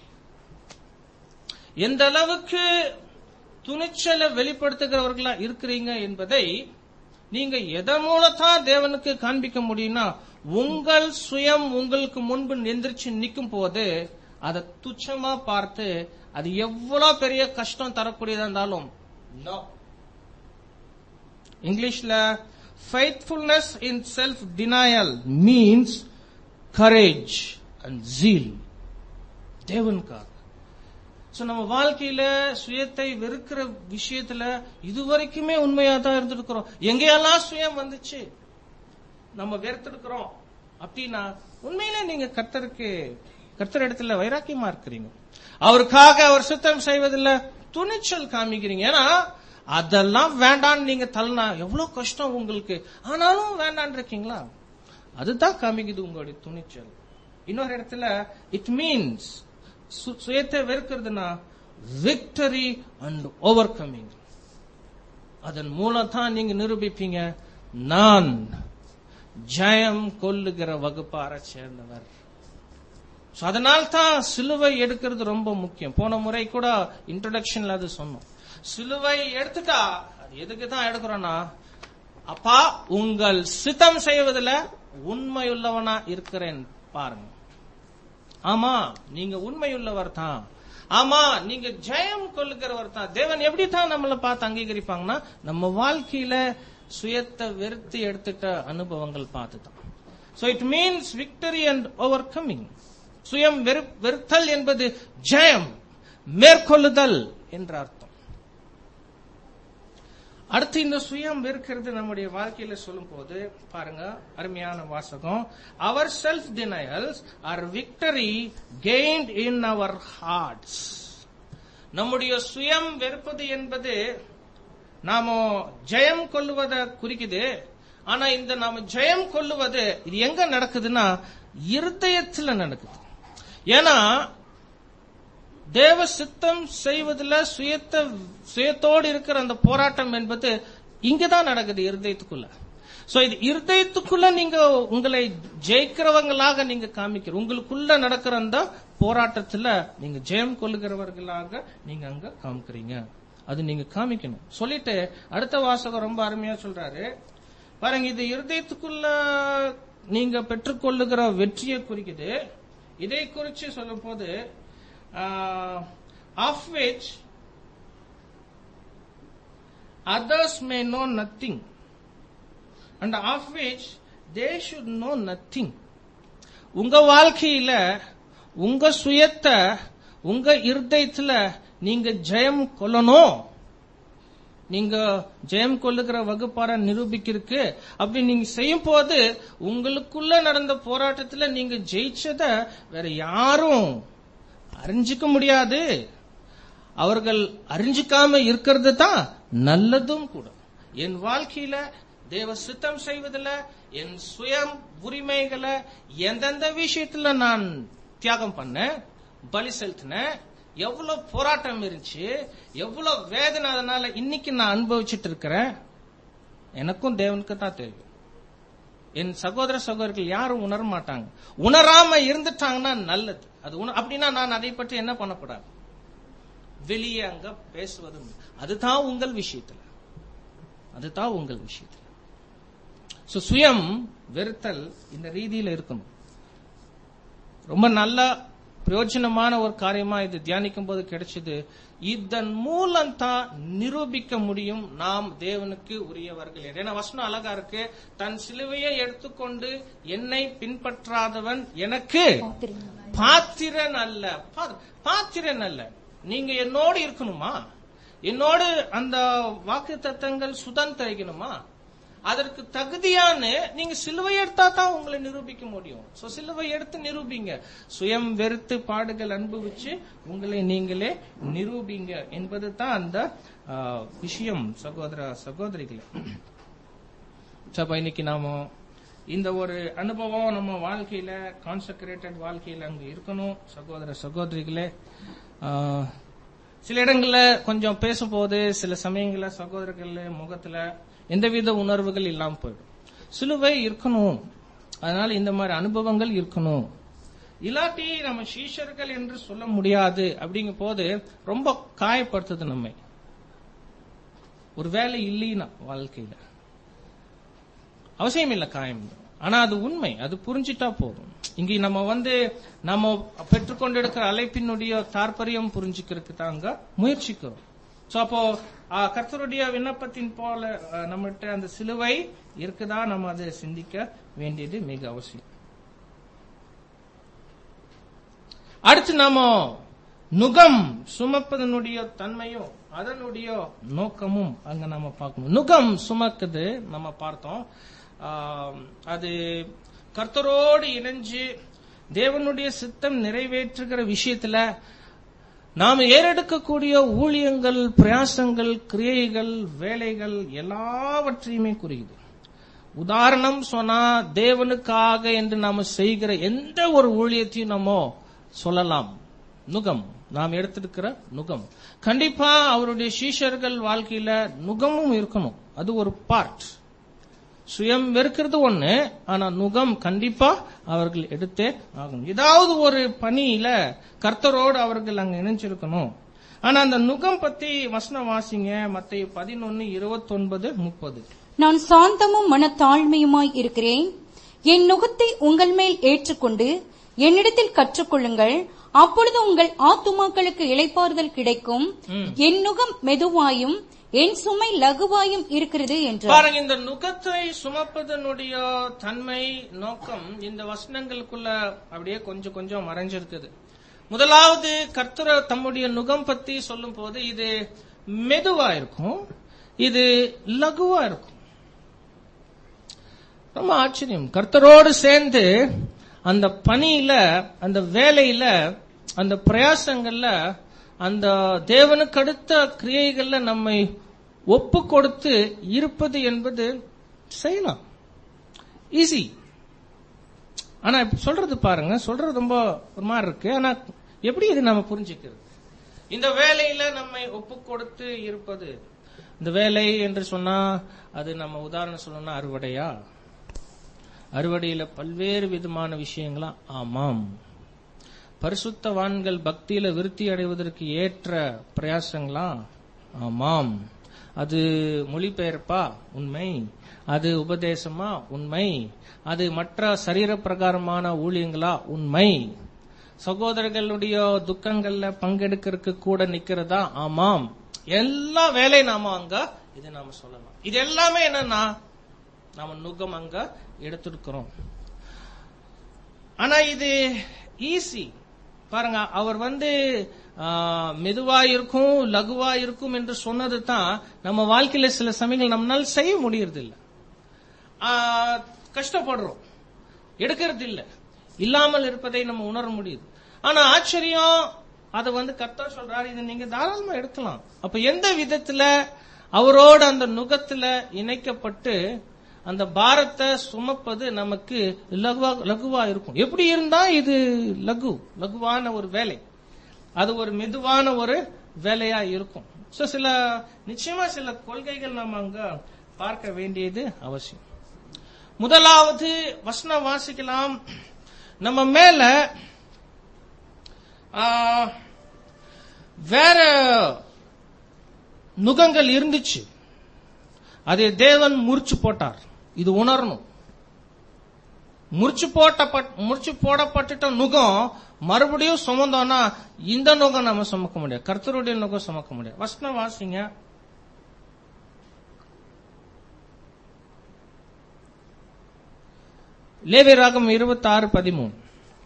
எந்த அளவுக்கு துணிச்சலை வெளிப்படுத்துகிறவர்களா இருக்கிறீங்க என்பதை நீங்க எதன் மூலத்தான் தேவனுக்கு காண்பிக்க முடியும்னா உங்கள் சுயம் உங்களுக்கு முன்பு எந்திரிச்சு நிற்கும் போது அதை துச்சமா பார்த்து அது எவ்வளவு பெரிய கஷ்டம் தரக்கூடியதா இருந்தாலும் நோ இங்கிலீஷ்ல faithfulness in self denial means courage and zeal தேவனுக்காக சோ நம்ம வாழ்க்கையில சுயத்தை வெறுக்கிற விஷயத்துல இதுவரைக்குமே உண்மையா தான் இருந்திருக்கிறோம் எங்கெல்லாம் சுயம் வந்துச்சு நம்ம வெறுத்திருக்கிறோம் அப்படின்னா உண்மையில நீங்க கர்த்தருக்கு கர்த்தர் இடத்துல வைராக்கியமா இருக்கிறீங்க அவருக்காக அவர் சுத்தம் செய்வதில்ல துணிச்சல் காமிக்கிறீங்க ஏன்னா அதெல்லாம் வேண்டான்னு நீங்க தள்ளனா எவ்வளவு கஷ்டம் உங்களுக்கு ஆனாலும் வேண்டான் இருக்கீங்களா அதுதான் காமிக்குது உங்களுடைய துணிச்சல் இன்னொரு இடத்துல இட் மீன்ஸ் சுயத்தை வெறுக்கிறதுனா விக்டரி அண்ட் ஓவர் கமிங் அதன் மூலம் தான் நீங்க நிரூபிப்பீங்க நான் ஜெயம் கொல்லுகிற வகுப்பார சேர்ந்தவர் So, அதனால்தான் சிலுவை எடுக்கிறது ரொம்ப முக்கியம் போன முறை கூட இன்ட்ரோடக்ஷன்ல அது சொன்னோம் சிலுவை எடுத்துட்டா அது எதுக்கு தான் எடுக்கிறோம்னா அப்பா உங்கள் சித்தம் செய்வதில் உண்மையுள்ளவனா இருக்கிறேன் பாருங்க ஆமா நீங்க உண்மையுள்ளவர் தான் ஆமா நீங்க ஜெயம் கொள்ளுகிறவர் தான் தேவன் எப்படி தான் நம்மளை பார்த்து அங்கீகரிப்பாங்கன்னா நம்ம வாழ்க்கையில சுயத்தை வெறுத்து எடுத்துட்ட அனுபவங்கள் பார்த்து தான் so it means victory and overcoming சுயம் வெறு- வெறுத்தல் என்பது ஜெயம் மேற்கொள்ளுதல் என்ற அர்த்தம் அடுத்து இந்த சுயம் வெறுக்கிறது நம்முடைய வாழ்க்கையில சொல்லும் போது பாருங்க அருமையான வாசகம் our self denials are victory gained in our hearts நம்முடைய சுயம் வெறுப்பது என்பது நாம ஜெயம் கொள்ளுவதை குறிக்குது ஆனா இந்த நாம ஜெயம் கொள்ளுவது இது எங்க நடக்குதுன்னா இருதயத்துல நடக்குது ஏன்னா தேவ சித்தம் செய்வதில் சுயத்தை சுயத்தோடு இருக்கிற அந்த போராட்டம் என்பது இங்கதான் நடக்குது இருதயத்துக்குள்ள சோ இது இருதயத்துக்குள்ள நீங்க உங்களை ஜெயிக்கிறவங்களாக நீங்க காமிக்கிற உங்களுக்குள்ள நடக்கிற அந்த போராட்டத்துல நீங்க ஜெயம் கொள்ளுகிறவர்களாக நீங்க அங்க காமிக்கிறீங்க அது நீங்க காமிக்கணும் சொல்லிட்டு அடுத்த வாசகம் ரொம்ப அருமையா சொல்றாரு பாருங்க இது இருதயத்துக்குள்ள நீங்க பெற்றுக்கொள்ளுகிற வெற்றியை குறிக்குது இதை குறிச்சு சொல்லும் போது of which others may know nothing and of which they should know nothing உங்க வாழ்க்கையில உங்க சுயத்தை உங்க இருதயத்துல நீங்க ஜெயம் கொள்ளணும் நீங்க ஜெயம் கொள்ளுகிற வகுப்பார நிரூபிக்கிறதுக்கு அப்படி நீங்க செய்யும் போது உங்களுக்குள்ள நடந்த போராட்டத்துல நீங்க ஜெயிச்சத வேற யாரும் அறிஞ்சிக்க முடியாது அவர்கள் அறிஞ்சிக்காம இருக்கிறது தான் நல்லதும் கூட என் வாழ்க்கையில தேவ சித்தம் செய்வதில் என் சுயம் உரிமைகளை எந்தெந்த விஷயத்துல நான் தியாகம் பண்ணேன் பலி செலுத்தினேன் எவ்வளவு போராட்டம் இருந்துச்சு எவ்வளவு வேதனை அதனால இன்னைக்கு நான் அனுபவிச்சுட்டு இருக்கிறேன் எனக்கும் தேவனுக்கு தான் தெரியும் என் சகோதர சகோதரிகள் யாரும் உணர மாட்டாங்க உணராம இருந்துட்டாங்கன்னா நல்லது அது உண அப்படின்னா நான் அதை பற்றி என்ன பண்ணக்கூடாது வெளியே அங்க பேசுவதும் அதுதான் உங்கள் விஷயத்துல அதுதான் உங்கள் விஷயத்துல சோ சுயம் வெறுத்தல் இந்த ரீதியில இருக்கணும் ரொம்ப நல்ல பிரயோஜனமான ஒரு காரியமா இது தியானிக்கும் போது கிடைச்சது இதன் மூலம் தான் நிரூபிக்க முடியும் நாம் தேவனுக்கு உரியவர்கள் ஏன்னா வசனம் அழகா இருக்கு தன் சிலுவையை எடுத்துக்கொண்டு என்னை பின்பற்றாதவன் எனக்கு பாத்திரன் அல்ல பா- பாத்திரன் அல்ல நீங்க என்னோடு இருக்கணுமா என்னோடு அந்த வாக்கு தத்தங்கள் சுதந்திரிக்கணுமா அதற்கு தகுதியான நீங்க சிலுவை எடுத்தா தான் உங்களை நிரூபிக்க முடியும் சோ சிலுவை எடுத்து நிரூபிங்க சுயம் வெறுத்து பாடுகள் அனுபவிச்சு உங்களை நீங்களே நிரூபிங்க என்பது தான் அந்த ஆ, விஷயம் சகோதர சகோதரிகளே சப்ப இன்னைக்கு நாம இந்த ஒரு அனுபவம் நம்ம வாழ்க்கையில கான்சென்ட்ரேட்டட் வாழ்க்கையில அங்க இருக்கணும் சகோதர சகோதரிகளே ஆஹ், சில இடங்கள்ல கொஞ்சம் பேசும்போது சில சமயங்கள்ல சகோதரர்கள் முகத்துல எந்தவித உணர்வுகள் இல்லாம போயிடும் சிலுவை இருக்கணும் அதனால இந்த மாதிரி அனுபவங்கள் இருக்கணும் இல்லாட்டி நம்ம சீஷர்கள் என்று சொல்ல முடியாது அப்படிங்கும் போது ரொம்ப காயப்படுத்துது நம்மை ஒரு வேலை இல்லைன்னா வாழ்க்கையில அவசியம் இல்ல காயம் ஆனா அது உண்மை அது புரிஞ்சிட்டா போதும் இங்க நம்ம வந்து நம்ம பெற்றுக்கொண்டிருக்கிற அழைப்பினுடைய தாற்பயம் புரிஞ்சுக்கிறதுக்கு தாங்க முயற்சிக்கிறோம் சோ அப்போ ஆ, கர்த்தருடைய விண்ணப்பத்தின் போல ஆ, நம்மகிட்ட அந்த சிலுவை இருக்குதா நம்ம அதை சிந்திக்க வேண்டியது மிக அவசியம் அடுத்து நாம நுகம் சுமப்பதனுடைய தன்மையும் அதனுடைய நோக்கமும் அங்க நம்ம பார்க்கணும் நுகம் சுமக்குது நம்ம பார்த்தோம் ஆம், அது கர்த்தரோடு இணைஞ்சு தேவனுடைய சித்தம் நிறைவேற்றுகிற விஷயத்துல நாம் ஏறெடுக்கக்கூடிய ஊழியங்கள் பிரயாசங்கள் கிரியைகள் வேலைகள் எல்லாவற்றையுமே குறிக்குது உதாரணம் சொன்னா தேவனுக்காக என்று நாம செய்கிற எந்த ஒரு ஊழியத்தையும் நம்ம சொல்லலாம் நுகம் நாம் எடுத்திருக்கிற நுகம் கண்டிப்பா அவருடைய சீஷர்கள் வாழ்க்கையில நுகமும் இருக்கணும் அது ஒரு பார்ட் சுயம் வெறுக்கிறது ஒண்ணு ஆனா நுகம் கண்டிப்பா அவர்கள் எடுத்தே ஆகணும் ஏதாவது ஒரு பணியில கர்த்தரோடு அவர்கள் அங்க இணைஞ்சிருக்கணும் ஆனா அந்த நுகம் பத்தி வசனம் வாசிங்க மத்திய பதினொன்னு இருபத்தொன்பது முப்பது நான் சாந்தமும் மனத்தாழ்மையுமாய் இருக்கிறேன் என் நுகத்தை உங்கள் மேல் ஏற்றுக்கொண்டு என்னிடத்தில் கற்றுக்கொள்ளுங்கள் அப்பொழுது உங்கள் ஆத்துமாக்களுக்கு இளைப்பாறுதல் கிடைக்கும் என் நுகம் மெதுவாயும் என் சுமை லகுவாயும் இருக்கிறது என்றார் பாருங்க இந்த நுகத்தை சுமப்பதனுடைய தன்மை நோக்கம் இந்த வசனங்களுக்குள்ள அப்படியே கொஞ்சம் கொஞ்சம் மறைஞ்சிருக்குது முதலாவது கர்த்தர் தம்முடைய நுகம் பத்தி சொல்லும் போது இது மெதுவா இருக்கும் இது லகுவா இருக்கும் ரொம்ப ஆச்சரியம் கர்த்தரோடு சேர்ந்து அந்த பணியில அந்த வேலையில அந்த பிரயாசங்கள்ல அந்த தேவனுக்கு அடுத்த கிரியைகள்ல நம்மை ஒப்பு கொடுத்து இருப்பது என்பது செய்யலாம் ஈஸி ஆனா இப்ப சொல்றது பாருங்க சொல்றது ரொம்ப ஒரு மாதிரி இருக்கு ஆனா எப்படி இது நம்ம புரிஞ்சுக்கிறது இந்த வேலையில நம்மை ஒப்பு கொடுத்து இருப்பது இந்த வேலை என்று சொன்னா அது நம்ம உதாரணம் சொல்லணும்னா அறுவடையா அறுவடையில பல்வேறு விதமான விஷயங்களா ஆமாம் பரிசுத்தவான்கள் பக்தியில விருத்தி அடைவதற்கு ஏற்ற பிரயாசங்களா ஆமாம் அது மொழிபெயர்ப்பா உண்மை அது உபதேசமா உண்மை அது மற்ற சரீர பிரகாரமான ஊழியங்களா உண்மை சகோதரர்களுடைய துக்கங்கள்ல பங்கெடுக்கிறதுக்கு கூட நிக்கிறதா ஆமாம் எல்லா வேலையும் நாம அங்க இது நாம சொல்லலாம் இது எல்லாமே என்னன்னா நாம நுகம் அங்க எடுத்திருக்கிறோம் ஆனா இது ஈஸி பாருங்க அவர் வந்து ஆ, மெதுவா இருக்கும் லகுவா இருக்கும் என்று சொன்னது தான் நம்ம வாழ்க்கையில சில சமயங்கள் நம்மளால செய்ய முடியறது இல்ல ஆ, கஷ்டப்படுறோம் எடுக்கிறது இல்ல இல்லாமல் இருப்பதை நம்ம உணர முடியுது ஆனா ஆச்சரியம் அதை வந்து கர்த்தர் சொல்றாரு இதை நீங்க தாராளமா எடுக்கலாம் அப்ப எந்த விதத்துல அவரோட அந்த நுகத்துல இணைக்கப்பட்டு அந்த பாரத்தை சுமப்பது நமக்கு லகுவா லகுவா இருக்கும் எப்படி இருந்தா இது லகு லகுவான ஒரு வேலை அது ஒரு மெதுவான ஒரு வேலையா இருக்கும் சோ சில நிச்சயமா சில கொள்கைகள் நம்ம அங்க பார்க்க வேண்டியது அவசியம் முதலாவது வசனம் வாசிக்கலாம் நம்ம மேல ஆ, வேற நுகங்கள் இருந்துச்சு அதை தேவன் முறிச்சு போட்டார் இது உணரணும் முறிச்சு போட்ட முறிச்சு போடப்பட்டுட்ட நுகம் மறுபடியும் சுமந்தோம்னா இந்த நுகம் நம்ம சுமக்க முடியாது கர்த்தருடைய நுகம் சுமக்க முடியாது வசனம் வாசிங்க லேவி ராகம் இருபத்தி ஆறு பதிமூணு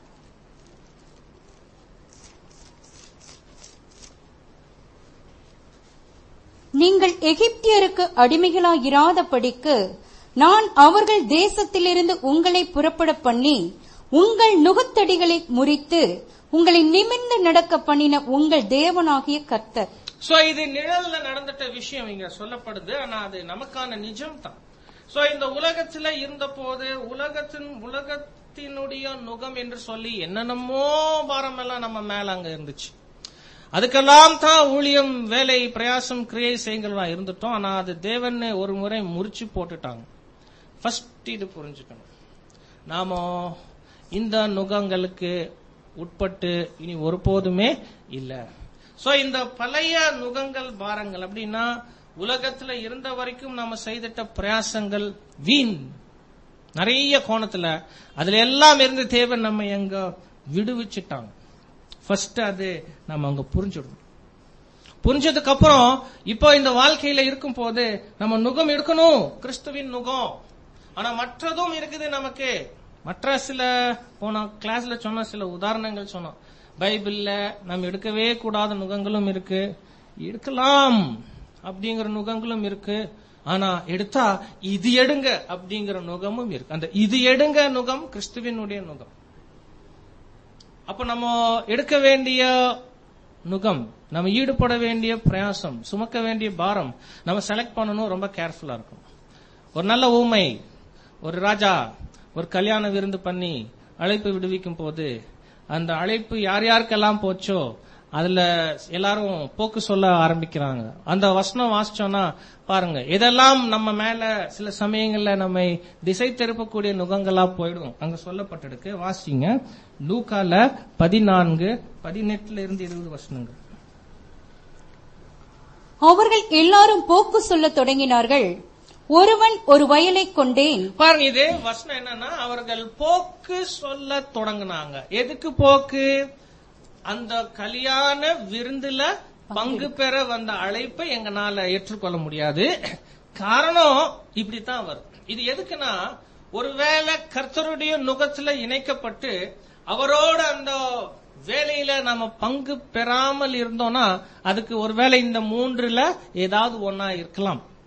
நீங்கள் எகிப்தியருக்கு அடிமைகளாயிராதபடிக்கு நான் அவர்கள் தேசத்திலிருந்து உங்களை புறப்பட பண்ணி உங்கள் நுகத்தடிகளை முறித்து உங்களை நிமிர்ந்து நடக்க பண்ணின உங்கள் தேவனாகிய கர்த்தர் சோ இது நிழல்ல நடந்துட்ட விஷயம் இங்க சொல்லப்படுது ஆனா அது நமக்கான நிஜம் தான் சோ இந்த உலகத்துல இருந்த போது உலகத்தின் உலகத்தினுடைய நுகம் என்று சொல்லி என்னென்னமோ பாரம் எல்லாம் நம்ம மேல அங்க இருந்துச்சு அதுக்கெல்லாம் தான் ஊழியம் வேலை பிரயாசம் கிரியை செய்யுங்கள்லாம் இருந்துட்டோம் ஆனா அது தேவன் ஒரு முறை முறிச்சு போட்டுட்டாங்க ஃபர்ஸ்ட் இது புரிஞ்சுக்கணும் நாம இந்த நுகங்களுக்கு உட்பட்டு இனி ஒருபோதுமே இல்ல சோ இந்த பழைய நுகங்கள் பாரங்கள் அப்படின்னா உலகத்துல இருந்த வரைக்கும் நாம செய்திட்ட பிரயாசங்கள் வீண் நிறைய கோணத்துல அதுல எல்லாம் இருந்து தேவன் நம்ம எங்க விடுவிச்சிட்டாங்க ஃபர்ஸ்ட் அது நம்ம அங்க புரிஞ்சிடணும் புரிஞ்சதுக்கு அப்புறம் இப்போ இந்த வாழ்க்கையில இருக்கும் போது நம்ம நுகம் எடுக்கணும் கிறிஸ்துவின் நுகம் ஆனா மற்றதும் இருக்குது நமக்கு மற்ற சில போன கிளாஸ்ல சொன்ன சில உதாரணங்கள் சொன்னோம் பைபிள்ல நம்ம எடுக்கவே கூடாத நுகங்களும் இருக்கு எடுக்கலாம் அப்படிங்கிற நுகங்களும் இருக்கு ஆனா எடுத்தா இது எடுங்க அப்படிங்கிற நுகமும் இருக்கு அந்த இது எடுங்க நுகம் கிறிஸ்துவினுடைய நுகம் அப்ப நம்ம எடுக்க வேண்டிய நுகம் நம்ம ஈடுபட வேண்டிய பிரயாசம் சுமக்க வேண்டிய பாரம் நம்ம செலக்ட் பண்ணணும் ரொம்ப கேர்ஃபுல்லா இருக்கும் ஒரு நல்ல ஊமை ஒரு ராஜா ஒரு கல்யாண விருந்து பண்ணி அழைப்பு விடுவிக்கும் போது அந்த அழைப்பு யார் யாருக்கெல்லாம் போச்சோ அதுல எல்லாரும் போக்கு சொல்ல ஆரம்பிக்கிறாங்க அந்த வசனம் வாசிச்சோம்னா பாருங்க இதெல்லாம் நம்ம மேல சில சமயங்கள்ல நம்மை திசை திருப்பக்கூடிய நுகங்களா போயிடும் அங்க சொல்லப்பட்டிருக்கு வாசிங்க லூக்கால பதினான்கு பதினெட்டுல இருந்து இருபது வசனங்கள் அவர்கள் எல்லாரும் போக்கு சொல்லத் தொடங்கினார்கள் ஒருவன் ஒரு வயலை கொண்டேன் பாருங்க இது வசனம் என்னன்னா அவர்கள் போக்கு சொல்ல தொடங்குனாங்க எதுக்கு போக்கு அந்த கல்யாண விருந்துல பங்கு பெற வந்த அழைப்பை எங்கனால ஏற்றுக்கொள்ள முடியாது காரணம் இப்படித்தான் வரும் இது எதுக்குன்னா ஒருவேளை கர்த்தருடைய நுகத்துல இணைக்கப்பட்டு அவரோட அந்த வேலையில நம்ம பங்கு பெறாமல் இருந்தோம்னா அதுக்கு ஒருவேளை இந்த மூன்றுல ஏதாவது ஒன்னா இருக்கலாம்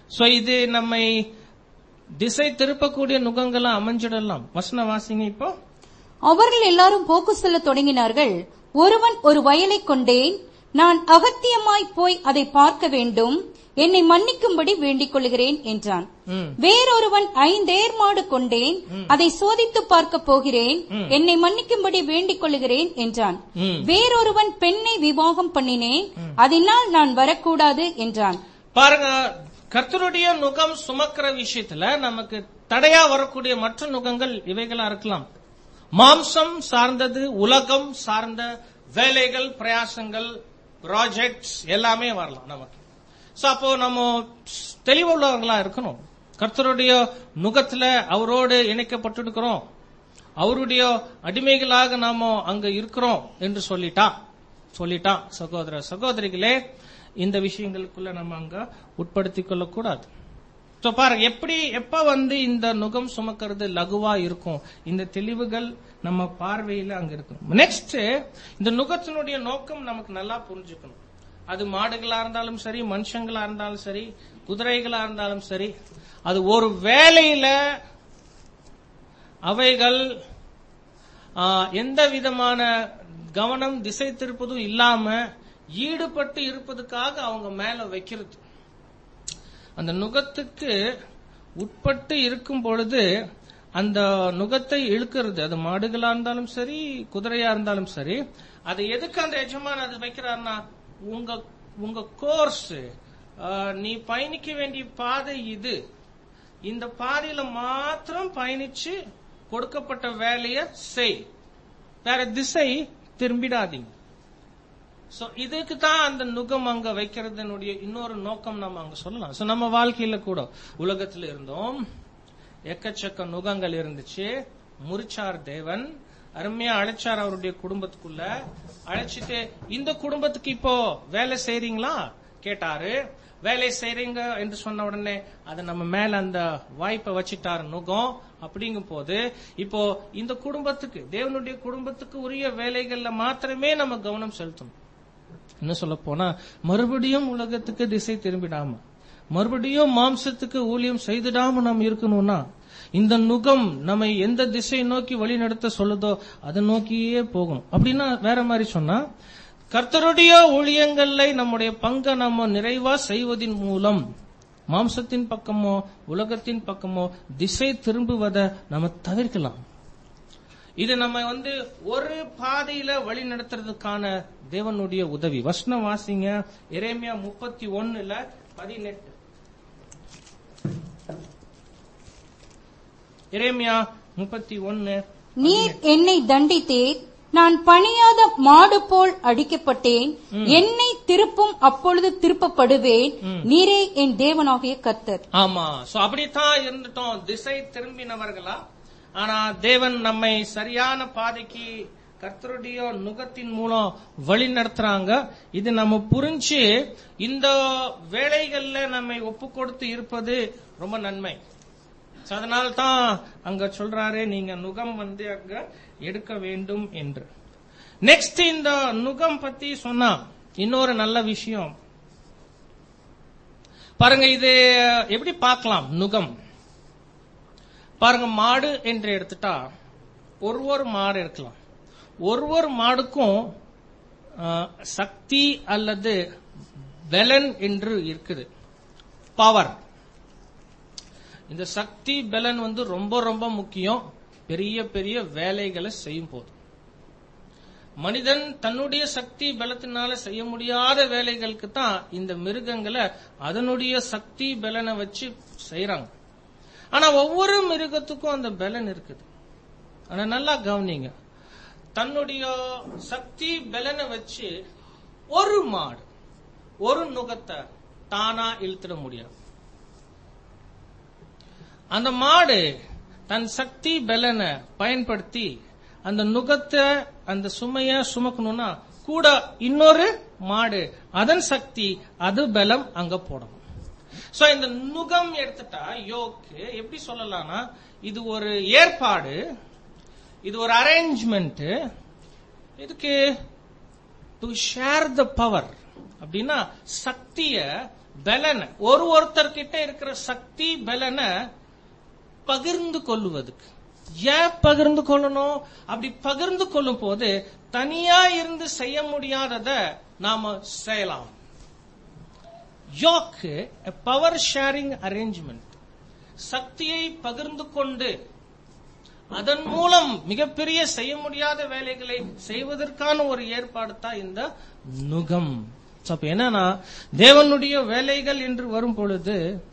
சோ இது நம்மை திசை திருப்பக்கூடிய நுகங்களா அமைஞ்சிடலாம் வசன வாசிங்க இப்போ அவர்கள் எல்லாரும் போக்கு செல்ல தொடங்கினார்கள் ஒருவன் ஒரு வயலை கொண்டேன் நான் அகத்தியமாய் போய் அதை பார்க்க வேண்டும் என்னை மன்னிக்கும்படி வேண்டிக் கொள்கிறேன் என்றான் ம். வேறொருவன் ஐந்தேர் மாடு கொண்டேன் அதை சோதித்து பார்க்க போகிறேன் என்னை மன்னிக்கும்படி வேண்டிக் கொள்கிறேன் என்றான் ம். வேறொருவன் பெண்ணை விவாகம் பண்ணினேன் அதனால் நான் வரக்கூடாது என்றான் பாருங்க கர்த்தருடைய நுகம் சுமக்கிற விஷயத்துல நமக்கு தடையா வரக்கூடிய மற்ற நுகங்கள் இவைகளா இருக்கலாம் மாம்சம் சார்ந்தது உலகம் சார்ந்த வேலைகள் பிரயாசங்கள் ப்ராஜெக்ட்ஸ் எல்லாமே வரலாம் நமக்கு சோ அப்போ நம்ம தெளிவுள்ளவங்களா இருக்கணும் கர்த்தருடைய நுகத்துல அவரோடு இணைக்கப்பட்டிருக்கிறோம் அவருடைய அடிமைகளாக நாம அங்க இருக்கிறோம் என்று சொல்லிட்டா சொல்லிட்டான் சகோதர சகோதரிகளே இந்த விஷயங்களுக்குள்ள நம்ம அங்க உட்படுத்திக் கொள்ளக்கூடாது So பாருங்க எப்படி எப்ப வந்து இந்த நுகம் சுமக்கிறது லகுவா இருக்கும் இந்த தெளிவுகள் நம்ம பார்வையில அங்க இருக்கும் நெக்ஸ்ட் இந்த நுகத்தினுடைய நோக்கம் நமக்கு நல்லா புரிஞ்சுக்கணும் அது மாடுகளா இருந்தாலும் சரி மனுஷங்களா இருந்தாலும் சரி குதிரைகளா இருந்தாலும் சரி அது ஒரு வேலையில அவைகள் ஆ, எந்த விதமான கவனம் திசை திருப்பதும் இல்லாம ஈடுபட்டு இருப்பதுக்காக அவங்க மேல வைக்கிறது அந்த நுகத்துக்கு உட்பட்டு இருக்கும் பொழுது அந்த நுகத்தை இழுக்கிறது அது மாடுகளா இருந்தாலும் சரி குதிரையா இருந்தாலும் சரி அது எதுக்கு அந்த எஜமான் அது வைக்கிறார்னா உங்க உங்க கோர்ஸ் நீ பயணிக்க வேண்டிய பாதை இது இந்த பாதையில மாத்திரம் பயணிச்சு கொடுக்கப்பட்ட வேலையை செய் வேற திசை திரும்பிடாதீங்க சோ இதுக்கு தான் அந்த நுகம் அங்க வைக்கிறதுனுடைய இன்னொரு நோக்கம் நம்ம அங்க சொல்லலாம் சோ நம்ம வாழ்க்கையில கூட உலகத்துல இருந்தோம் எக்கச்சக்க நுகங்கள் இருந்துச்சு முறிச்சார் தேவன் அருமையா அழைச்சார் அவருடைய குடும்பத்துக்குள்ள அழைச்சிட்டு இந்த குடும்பத்துக்கு இப்போ வேலை செய்றீங்களா கேட்டாரு வேலை செய்றீங்க என்று சொன்ன உடனே அது நம்ம மேல அந்த வாய்ப்பை வச்சிட்டாரு நுகம் அப்படிங்கும் போது இப்போ இந்த குடும்பத்துக்கு தேவனுடைய குடும்பத்துக்கு உரிய வேலைகள்ல மாத்திரமே நம்ம கவனம் செலுத்தணும் என்ன சொல்ல போனா மறுபடியும் உலகத்துக்கு திசை திரும்பிடாம மறுபடியும் மாம்சத்துக்கு ஊழியம் செய்திடாம நாம் இருக்கணும்னா இந்த நுகம் நம்மை எந்த திசை நோக்கி வழி நடத்த சொல்லுதோ அதை நோக்கியே போகணும் அப்படின்னா வேற மாதிரி சொன்னா கர்த்தருடைய ஊழியங்களை நம்முடைய பங்கை நம்ம நிறைவா செய்வதின் மூலம் மாம்சத்தின் பக்கமோ உலகத்தின் பக்கமோ திசை திரும்புவதை நம்ம தவிர்க்கலாம் இது நம்ம வந்து ஒரு பாதையில வழி நடத்துறதுக்கான தேவனுடைய உதவி வசனம் வாசிங்க எரேமியா முப்பத்தி ஒண்ணுல பதினெட்டு எரேமியா முப்பத்தி ஒன்னு நீர் என்னை தண்டித்தீர் நான் பணியாத மாடு போல் அடிக்கப்பட்டேன் என்னை திருப்பும் அப்பொழுது திருப்பப்படுவேன் நீரே என் தேவனாகிய கர்த்தர் ஆமா சோ அப்படித்தான் இருந்துட்டோம் திசை திரும்பினவர்களா ஆனா தேவன் நம்மை சரியான பாதைக்கு கர்த்தருடைய நுகத்தின் மூலம் வழி நடத்துறாங்க இது நம்ம புரிஞ்சு இந்த வேலைகள்ல நம்மை ஒப்பு கொடுத்து இருப்பது ரொம்ப நன்மை So, அதனால தான் அங்க சொல்றாரு நீங்க நுகம் வந்து அங்க எடுக்க வேண்டும் என்று நெக்ஸ்ட் இந்த நுகம் பத்தி சொன்னா இன்னொரு நல்ல விஷயம் பாருங்க இது எப்படி பார்க்கலாம் நுகம் பாருங்க மாடு என்று எடுத்துட்டா ஒரு ஒரு மாடு இருக்கலாம் ஒரு ஒரு மாடுக்கும் ஆ, சக்தி அல்லது பலன் என்று இருக்குது பவர் இந்த சக்தி பலன் வந்து ரொம்ப ரொம்ப முக்கியம் பெரிய பெரிய வேலைகளை செய்யும் போது மனிதன் தன்னுடைய சக்தி பலத்தினால செய்ய முடியாத வேலைகளுக்கு தான் இந்த மிருகங்களை அதனுடைய சக்தி பலனை வச்சு செய்யறாங்க ஆனா ஒவ்வொரு மிருகத்துக்கும் அந்த பலன் இருக்குது ஆனா நல்லா கவனிங்க தன்னுடைய சக்தி பலனை வச்சு ஒரு மாடு ஒரு நுகத்தை தானா இழுத்துட முடியாது அந்த மாடு தன் சக்தி பலனை பயன்படுத்தி அந்த நுகத்தை அந்த சுமைய சுமக்கணும்னா கூட இன்னொரு மாடு அதன் சக்தி அது பலம் அங்க போடணும் சோ இந்த நுகம் எடுத்துட்டா யோக்கு எப்படி சொல்லலாம்னா இது ஒரு ஏற்பாடு இது ஒரு அரேஞ்ச்மெண்ட் இதுக்கு டு ஷேர் த பவர் அப்படின்னா சக்திய பலனை ஒரு ஒருத்தர்கிட்ட இருக்கிற சக்தி பலனை பகிர்ந்து கொள்ளுவதுக்கு ஏன் பகிர்ந்து கொள்ளணும் அப்படி பகிர்ந்து கொள்ளும் போது தனியா இருந்து செய்ய முடியாதத நாம செய்யலாம் யோக்கு பவர் ஷேரிங் அரேஞ்ச்மெண்ட் சக்தியை பகிர்ந்து கொண்டு அதன் மூலம் மிகப்பெரிய செய்ய முடியாத வேலைகளை செய்வதற்கான ஒரு ஏற்பாடு தான் இந்த நுகம் So, அப்ப என்னன்னா தேவனுடைய வேலைகள் என்று வரும் பொழுது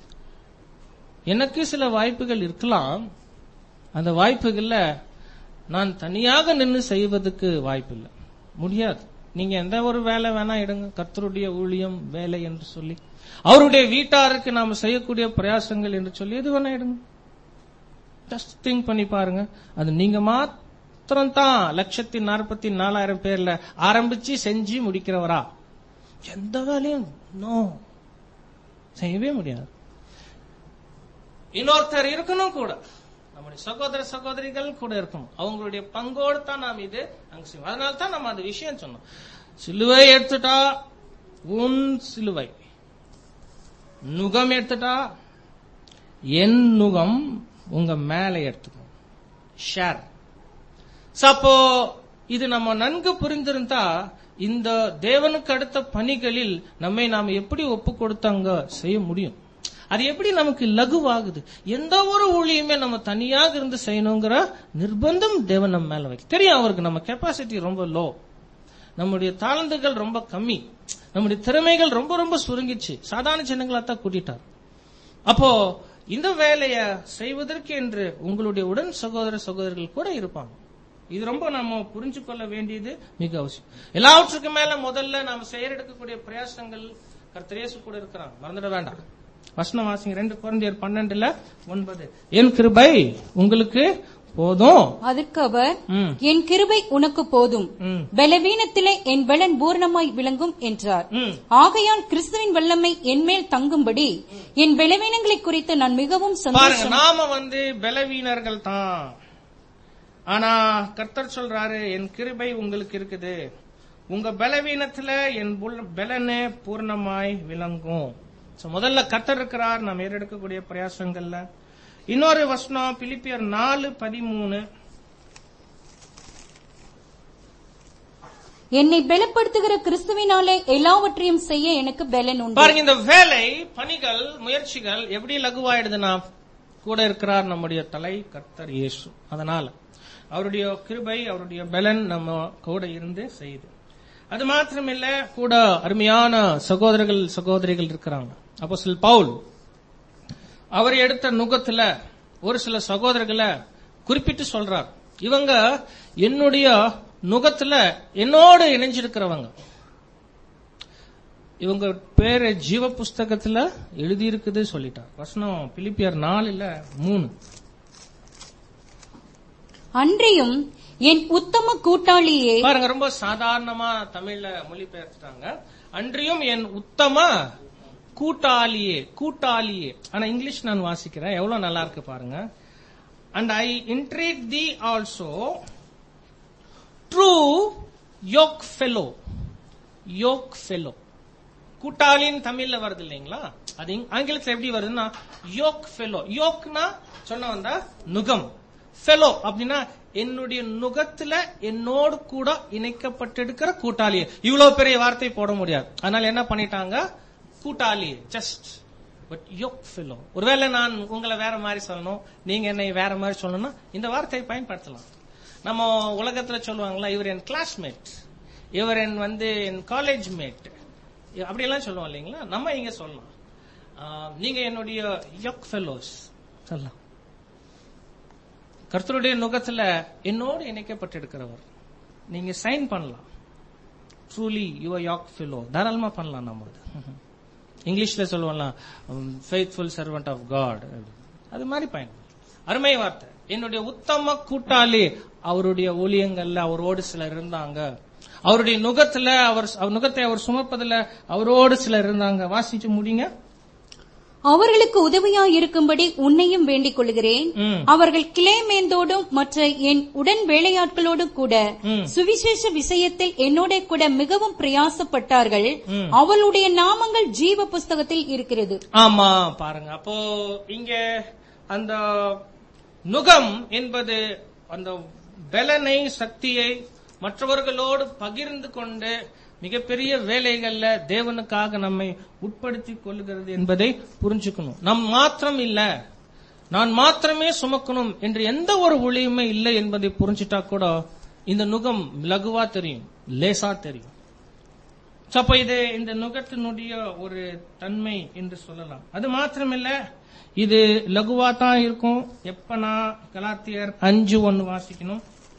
எனக்கு சில வாய்ப்புகள் இருக்கலாம் அந்த வாய்ப்புகள்ல நான் தனியாக நின்று செய்வதற்கு வாய்ப்பு இல்லை முடியாது நீங்க எந்த ஒரு வேலை வேணா எடுங்க கர்த்தருடைய ஊழியம் வேலை என்று சொல்லி அவருடைய வீட்டாருக்கு நாம செய்யக்கூடிய பிரயாசங்கள் என்று சொல்லி எது வேணா எடுங்க ஜஸ்ட் திங்க் பண்ணி பாருங்க அது நீங்க மாத்திரம் தான் லட்சத்தி நாற்பத்தி நாலாயிரம் பேர்ல ஆரம்பிச்சு செஞ்சு முடிக்கிறவரா எந்த வேலையும் நோ செய்யவே முடியாது இன்னொருத்தர் இருக்கணும் கூட நம்முடைய சகோதர சகோதரிகள் கூட இருக்கணும் அவங்களுடைய பங்கோடு தான் நாம் இது அங்க செய்வோம் அதனால தான் நம்ம அந்த விஷயம் சொன்னோம் சிலுவை எடுத்துட்டா உன் சிலுவை நுகம் எடுத்துட்டா என் நுகம் உங்க மேல எடுத்துக்கணும் ஷேர் அப்போ இது நம்ம நன்கு புரிந்திருந்தா இந்த தேவனுக்கு அடுத்த பணிகளில் நம்மை நாம் எப்படி ஒப்பு கொடுத்தாங்க செய்ய முடியும் அது எப்படி நமக்கு லகுவாகுது எந்த ஒரு ஊழியுமே நம்ம தனியாக இருந்து செய்யணுங்கிற நிர்பந்தம் தேவன் நம்ம மேல வைக்க தெரியும் அவருக்கு நம்ம கெப்பாசிட்டி ரொம்ப லோ நம்முடைய தாளந்துகள் ரொம்ப கம்மி நம்முடைய திறமைகள் ரொம்ப ரொம்ப சுருங்கிச்சு சாதாரண ஜனங்களா தான் கூட்டிட்டார் அப்போ இந்த வேலையை செய்வதற்கு என்று உங்களுடைய உடன் சகோதர சகோதரர்கள் கூட இருப்பாங்க இது ரொம்ப நம்ம புரிஞ்சு கொள்ள வேண்டியது மிக அவசியம் எல்லாவற்றுக்கும் மேல முதல்ல நாம செயல் எடுக்கக்கூடிய பிரயாசங்கள் கர்த்தரேசு கூட இருக்கிறாங்க மறந்துட வேண்டாம் வசனம் வாசிங்க ரெண்டு குழந்தையர் பன்னெண்டுல ஒன்பது என் கிருபை உங்களுக்கு போதும் அதற்கு அவர் ம், என் கிருபை உனக்கு போதும் ம், பலவீனத்திலே என் பலன் பூரணமாய் விளங்கும் என்றார் ம். ஆகையால் கிறிஸ்துவின் வல்லமை என்மேல் தங்கும்படி என் பலவீனங்களை குறித்து நான் மிகவும் பாருங்க சந்தோஷம் நாம வந்து பலவீனர்கள் தான் ஆனா கர்த்தர் சொல்றாரு என் கிருபை உங்களுக்கு இருக்குது உங்க பலவீனத்துல என் புல்- பலனே பூர்ணமாய் விளங்கும் So, முதல்ல கர்த்தர் இருக்கிறார் நாம் ஏறெடுக்கக்கூடிய பிரயாசங்கள்ல இன்னொரு வசனம் பிலிப்பியர் நாலு பதிமூணு என்னை பலப்படுத்துகிற கிறிஸ்துவினாலே எல்லாவற்றையும் செய்ய எனக்கு பலன் உண்டு பாருங்க இந்த வேலை பணிகள் முயற்சிகள் எப்படி லகுவாயிடுதுன்னா கூட இருக்கிறார் நம்முடைய தலை கர்த்தர் இயேசு அதனால அவருடைய கிருபை அவருடைய பலன் நம்ம கூட இருந்து செய்யுது அது மாத்திரமில்ல கூட அருமையான சகோதரர்கள் சகோதரிகள் இருக்கிறாங்க அப்போ சில பவுல் அவர் எடுத்த நுகத்துல ஒரு சில சகோதரர்களை குறிப்பிட்டு சொல்றார் இவங்க என்னுடைய நுகத்துல என்னோடு இணைஞ்சிருக்கிறவங்க இவங்க பேரு ஜீவ புஸ்தகத்துல எழுதி இருக்குது சொல்லிட்டார் வசனம் பிலிப்பியர் நாலுல மூணு அன்றியும் என் உத்தம கூட்டாளியே பாருங்க ரொம்ப சாதாரணமா தமிழ்ல மொழிபெயர்த்துட்டாங்க அன்றியும் என் உத்தம கூட்டாளியே கூட்டாளியே ஆனா இங்கிலீஷ் நான் வாசிக்கிறேன் எவ்வளவு நல்லா இருக்கு பாருங்க and I entreat thee also true yokefellow yokefellow கூட்டாளின்னு தமிழ்ல வருது இல்லைங்களா அது இங்- ஆங்கிலத்துல எப்படி வருதுன்னா யோக் ஃபெலோ யோக்னா சொன்ன வந்தா நுகம் ஃபெலோ அப்படின்னா என்னுடைய நுகத்துல என்னோடு கூட இணைக்கப்பட்டிருக்கிற கூட்டாளியே இவ்வளவு பெரிய வார்த்தை போட முடியாது அதனால என்ன பண்ணிட்டாங்க கூட்டாளி ஜஸ்ட் பட் யோக் ஃபெலோ ஒருவேளை நான் உங்களை வேற மாதிரி சொல்லணும் நீங்க என்னை வேற மாதிரி சொல்லணும்னா இந்த வார்த்தையை பயன்படுத்தலாம் நம்ம உலகத்துல சொல்லுவாங்களா இவர் என் கிளாஸ்மேட் இவர் என் வந்து என் காலேஜ் மேட் அப்படியெல்லாம் சொல்லுவோம் இல்லைங்களா நம்ம இங்க சொல்லலாம் ஆஹ், நீங்க என்னுடைய யக் ஃபெலோஸ் சொல்லலாம் கர்த்தருடைய நுகத்துல என்னோடு இணைக்கப்பட்டிருக்கிறவர் நீங்க சைன் பண்ணலாம் ட்ரூலி யுவர் யாக் ஃபெலோ தாராளமா பண்ணலாம் நம்ம அது இங்கிலீஷ்ல சொல்லுவோம்ல ஃபெய்த்ஃபுல் சர்வெண்ட் ஆஃப் காட் அது மாதிரி பயன் அருமை வார்த்தை என்னுடைய உத்தம கூட்டாளி அவருடைய ஊழியங்கள்ல அவரோடு சிலர் இருந்தாங்க அவருடைய நுகத்துல அவர் அவர் நுகத்தை அவர் சுமப்பதுல அவரோடு சிலர் இருந்தாங்க வாசிச்சு முடிங்க அவர்களுக்கு உதவியாயிருக்கும்படி உன்னையும் வேண்டிக் கொள்கிறேன் ம். அவர்கள் கிளேமேந்தோடும் மற்ற என் உடன் வேலையாட்களோடும் கூட ம். சுவிசேஷ விஷயத்தில் என்னோட கூட மிகவும் பிரயாசப்பட்டார்கள் அவளுடைய நாமங்கள் ஜீவ புஸ்தகத்தில் இருக்கிறது ஆமா பாருங்க அப்போ இங்க அந்த நுகம் என்பது அந்த பலனை சக்தியை மற்றவர்களோடு பகிர்ந்து கொண்டு மிகப்பெரிய வேலைகள்ல தேவனுக்காக நம்மை உட்படுத்திக் கொள்கிறது என்பதை புரிஞ்சுக்கணும் நம் மாத்திரம் இல்ல நான் மாத்திரமே சுமக்கணும் என்று எந்த ஒரு ஒளியுமே இல்லை என்பதை புரிஞ்சுட்டா கூட இந்த நுகம் லகுவா தெரியும் லேசா தெரியும் So, அப்ப இது இந்த நுகத்தினுடைய ஒரு தன்மை என்று சொல்லலாம் அது மாத்திரமில்ல இது லகுவா தான் இருக்கும் எப்ப நான் கலாத்தியர் அஞ்சு ஒன்னு வாசிக்கணும்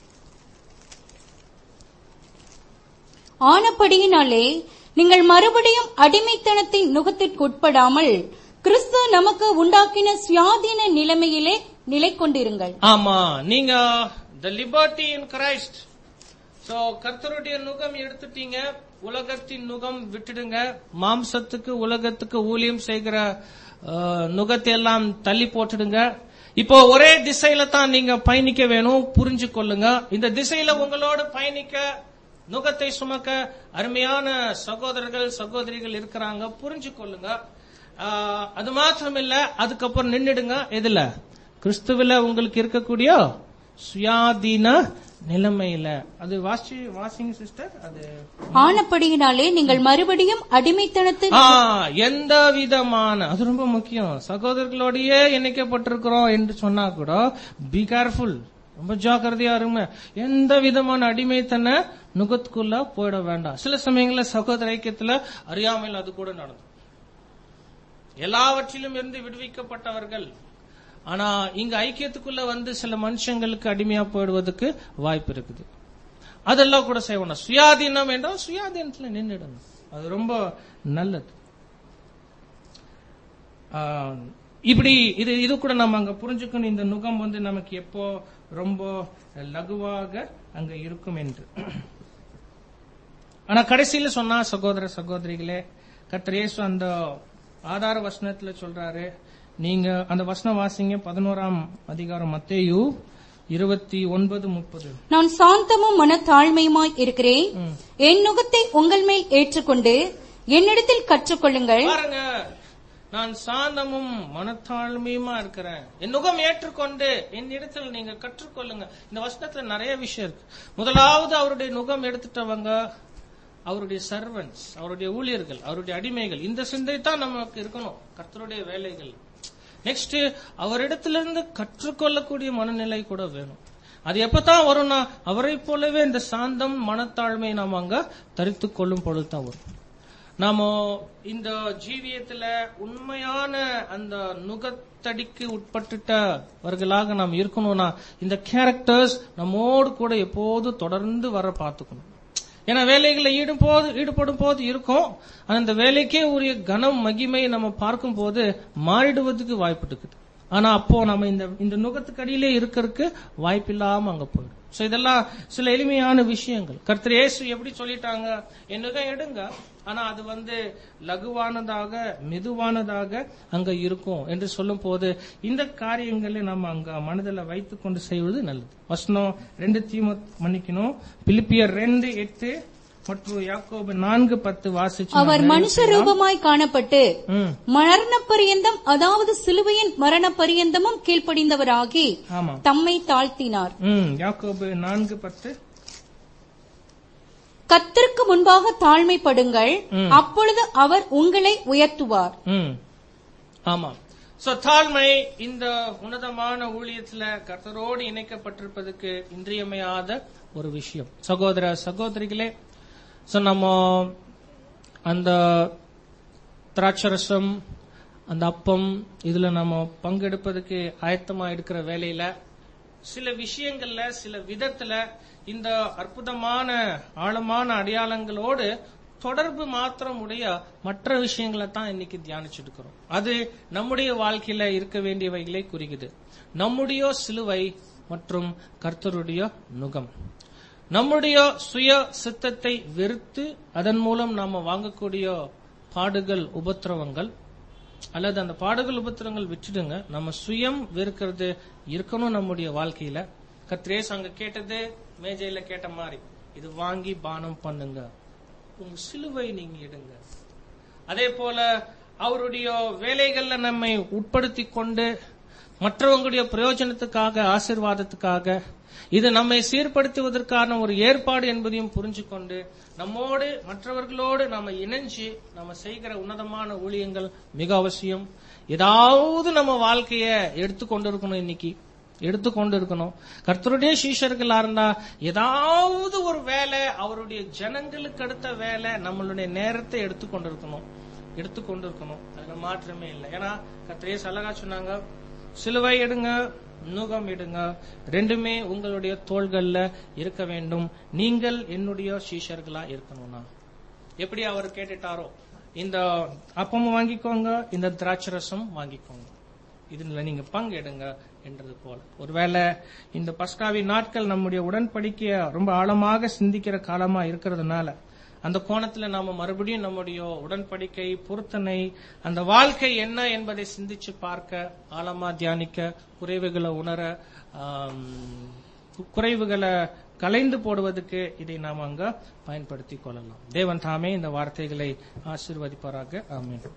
ஆனபடியினாலே நீங்கள் மறுபடியும் அடிமைத்தனத்தின் நுகத்திற்குட்படாமல் கிறிஸ்து நமக்கு உண்டாக்கின சுயாதீன நிலைமையிலே நிலை கொண்டிருங்கள் ஆமா நீங்க the liberty in Christ so கர்த்தருடைய நுகம் எடுத்துட்டீங்க உலகத்தின் நுகம் விட்டுடுங்க மாம்சத்துக்கு உலகத்துக்கு ஊழியம் செய்கிற அஹ், நுகத்தை எல்லாம் தள்ளி போட்டுடுங்க இப்போ ஒரே திசையில தான் நீங்க பயணிக்க வேணும் புரிஞ்சு கொள்ளுங்க இந்த திசையில உங்களோட பயணிக்க நுகத்தை சுமக்க அருமையான சகோதரர்கள் சகோதரிகள் இருக்கிறாங்க புரிஞ்சு கொள்ளுங்க ஆஹ், அது மாத்திரம் இல்ல அதுக்கப்புறம் நின்னுடுங்க எதுல கிறிஸ்துவில உங்களுக்கு இருக்கக்கூடிய சுயாதீன நிலைமையில அது வாசி வாசிங்க சிஸ்டர் அது ஆனபடியினாலே நீங்கள் மறுபடியும் அடிமைத்தனத்தின் ஆ, எந்த விதமான அது ரொம்ப முக்கியம் சகோதரர்களோடயே இணைக்கப்பட்டிருக்கிறோம் என்று சொன்னா கூட பி கேர்ஃபுல் ரொம்ப ஜாக்கிரதையா இருங்க எந்த விதமான அடிமைத்தன நுகத்துக்குள்ள போயிட வேண்டாம் சில சமயங்கள்ல சகோதர ஐக்கியத்துல அறியாமையில் அது கூட நடந்தது எல்லாவற்றிலும் இருந்து விடுவிக்கப்பட்டவர்கள் ஆனா இங்க ஐக்கியத்துக்குள்ள வந்து சில மனுஷங்களுக்கு அடிமையா போயிடுவதற்கு வாய்ப்பு இருக்குது அதெல்லாம் கூட செய்யணும் சுயாதீனம் என்றால் சுயாதீனத்துல நின்றுடணும் அது ரொம்ப நல்லது ஆஹ், இப்படி இது இது கூட நம்ம அங்க புரிஞ்சுக்கணும் இந்த நுகம் வந்து நமக்கு எப்போ ரொம்ப லகுவாக அங்க இருக்கும் என்று ஆனா கடைசியில சொன்னா சகோதர சகோதரிகளே கர்த்தர் இயேசு அந்த ஆதார வசனத்துல சொல்றாரு நீங்க அந்த வசனம் வாசிங்க பதினோராம் அதிகாரம் மத்தேயு இருபத்தி ஒன்பது முப்பது நான் சாந்தமும் மனத்தாழ்மையுமாய் இருக்கிறேன் என் நுகத்தை உங்கள் மேல் ஏற்றுக்கொண்டு என்னிடத்தில் கற்றுக்கொள்ளுங்கள் பாருங்க நான் சாந்தமும் மனத்தாழ்மையுமா இருக்கிறேன் என் நுகம் ஏற்றுக்கொண்டு என் இடத்துல நீங்க கற்றுக்கொள்ளுங்க இந்த வசனத்துல நிறைய விஷயம் இருக்கு முதலாவது அவருடைய நுகம் எடுத்துட்டவங்க அவருடைய சர்வன்ஸ் அவருடைய ஊழியர்கள் அவருடைய அடிமைகள் இந்த சிந்தை தான் நமக்கு இருக்கணும் கர்த்தருடைய வேலைகள் நெக்ஸ்ட் அவரிடத்திலிருந்து கற்றுக்கொள்ளக்கூடிய மனநிலை கூட வேணும் அது எப்பதான் வரும்னா அவரை போலவே இந்த சாந்தம் மனத்தாழ்மை நாம் அங்க தரித்து கொள்ளும் பொழுது தான் வரும் நாம இந்த ஜீவியத்துல உண்மையான அந்த நுகத்தடிக்கு உட்பட்டுட்டவர்களாக நாம் இருக்கணும்னா இந்த கேரக்டர்ஸ் நம்மோடு கூட எப்போதும் தொடர்ந்து வர பார்த்துக்கணும் ஏன்னா வேலைகளில் ஈடுபோது ஈடுபடும் போது இருக்கும் ஆனா இந்த வேலைக்கே உரிய கனம் மகிமை நம்ம பார்க்கும் போது மாறிடுவதற்கு வாய்ப்பு இருக்குது ஆனா அப்போ நம்ம இந்த இந்த நுகத்துக்கு அடியிலே இருக்கிறதுக்கு வாய்ப்பில்லாம அங்க போயிடும் சோ இதெல்லாம் சில எளிமையான விஷயங்கள் கர்த்தர் இயேசு எப்படி சொல்லிட்டாங்க என் நுகம் எடுங்க ஆனா அது வந்து லகுவானதாக மெதுவானதாக அங்க இருக்கும் என்று சொல்லும் போது இந்த காரியங்களை நம்ம அங்க மனதில் வைத்துக் கொண்டு செய்வது நல்லது வசனம் ரெண்டு தீம மன்னிக்கணும் பிலிப்பியர் ரெண்டு எட்டு மற்றும் யாக்கோபு நான்கு பத்து வாசிச்சு அவர் நம்ம மனுஷ ரூபமாய் காணப்பட்டு ம், மரண பரியந்தம் அதாவது சிலுவையின் மரண பரியந்தமும் கீழ்ப்படிந்தவராகி ஆமா தம்மை தாழ்த்தினார் ம் யாக்கோபு நான்கு பத்து கத்திற்கு முன்பாக தாழ்மைப்படுங்கள் அப்பொழுது அவர் உங்களை உயர்த்துவார் ம் ஆமா சோ தாழ்மை இந்த உன்னதமான ஊழியத்துல கர்த்தரோடு இணைக்கப்பட்டிருப்பதுக்கு இன்றியமையாத ஒரு விஷயம் சகோதர சகோதரிகளே சோ நம்ம அந்த திராட்சரசம் அந்த அப்பம் இதுல நம்ம பங்கெடுப்பதுக்கு ஆயத்தமா இருக்கிற வேலையில சில விஷயங்கள்ல சில விதத்துல இந்த அற்புதமான ஆழமான அடையாளங்களோடு தொடர்பு மாத்திரம் உடைய மற்ற விஷயங்களை தான் இன்னைக்கு தியானிச்சுட்டு இருக்கிறோம் அது நம்முடைய வாழ்க்கையில இருக்க வேண்டியவைகளை குறிக்குது நம்முடைய சிலுவை மற்றும் கர்த்தருடைய நுகம் நம்முடைய சுய சித்தத்தை வெறுத்து அதன் மூலம் நாம வாங்கக்கூடிய பாடுகள் உபத்திரவங்கள் அல்லது அந்த பாடுகள் உபத்திரங்கள் விட்டுடுங்க நம்ம சுயம் வெறுக்கிறது இருக்கணும் நம்முடைய வாழ்க்கையில கத்ரேஸ் அங்க கேட்டது மேஜையில கேட்ட மாதிரி இது வாங்கி பானம் பண்ணுங்க உங்க சிலுவை நீங்க எடுங்க அதே போல அவருடைய வேலைகள்ல நம்மை உட்படுத்தி கொண்டு மற்றவங்களுடைய பிரயோஜனத்துக்காக ஆசிர்வாதத்துக்காக இது நம்மை சீர்படுத்துவதற்கான ஒரு ஏற்பாடு என்பதையும் புரிஞ்சு கொண்டு நம்மோடு மற்றவர்களோடு நம்ம இணைஞ்சு நம்ம செய்கிற உன்னதமான ஊழியங்கள் மிக அவசியம் ஏதாவது நம்ம வாழ்க்கைய எடுத்துக்கொண்டு இருக்கணும் இன்னைக்கு எடுத்துக்கொண்டு இருக்கணும் கர்த்தருடைய சீஷர்களா இருந்தா ஏதாவது ஒரு வேலை அவருடைய ஜனங்களுக்கு அடுத்த வேலை நம்மளுடைய நேரத்தை எடுத்துக்கொண்டு இருக்கணும் எடுத்துக்கொண்டு இருக்கணும் அதுல மாற்றமே இல்லை ஏன்னா கர்த்தரே அழகா சொன்னாங்க சிலுவை எடுங்க நுகம் எடுங்க ரெண்டுமே உங்களுடைய தோள்கள்ல இருக்க வேண்டும் நீங்கள் என்னுடைய சீஷர்களா இருக்கணும்னா எப்படி அவர் கேட்டுட்டாரோ இந்த அப்பமும் வாங்கிக்கோங்க இந்த திராட்சரசம் வாங்கிக்கோங்க இதுல நீங்க பங்கெடுங்க என்றது போல ஒருவேளை இந்த பஸ்காவி நாட்கள் நம்முடைய உடன்படிக்கைய ரொம்ப ஆழமாக சிந்திக்கிற காலமா இருக்கிறதுனால அந்த கோணத்துல நாம மறுபடியும் நம்முடைய உடன்படிக்கை பொருத்தனை அந்த வாழ்க்கை என்ன என்பதை சிந்திச்சு பார்க்க ஆழமா தியானிக்க குறைவுகளை உணர ஆம், குறைவுகளை கலைந்து போடுவதற்கு இதை நாம் அங்க பயன்படுத்திக் கொள்ளலாம் தேவன் தாமே இந்த வார்த்தைகளை ஆசீர்வதிப்பாராக ஆமென்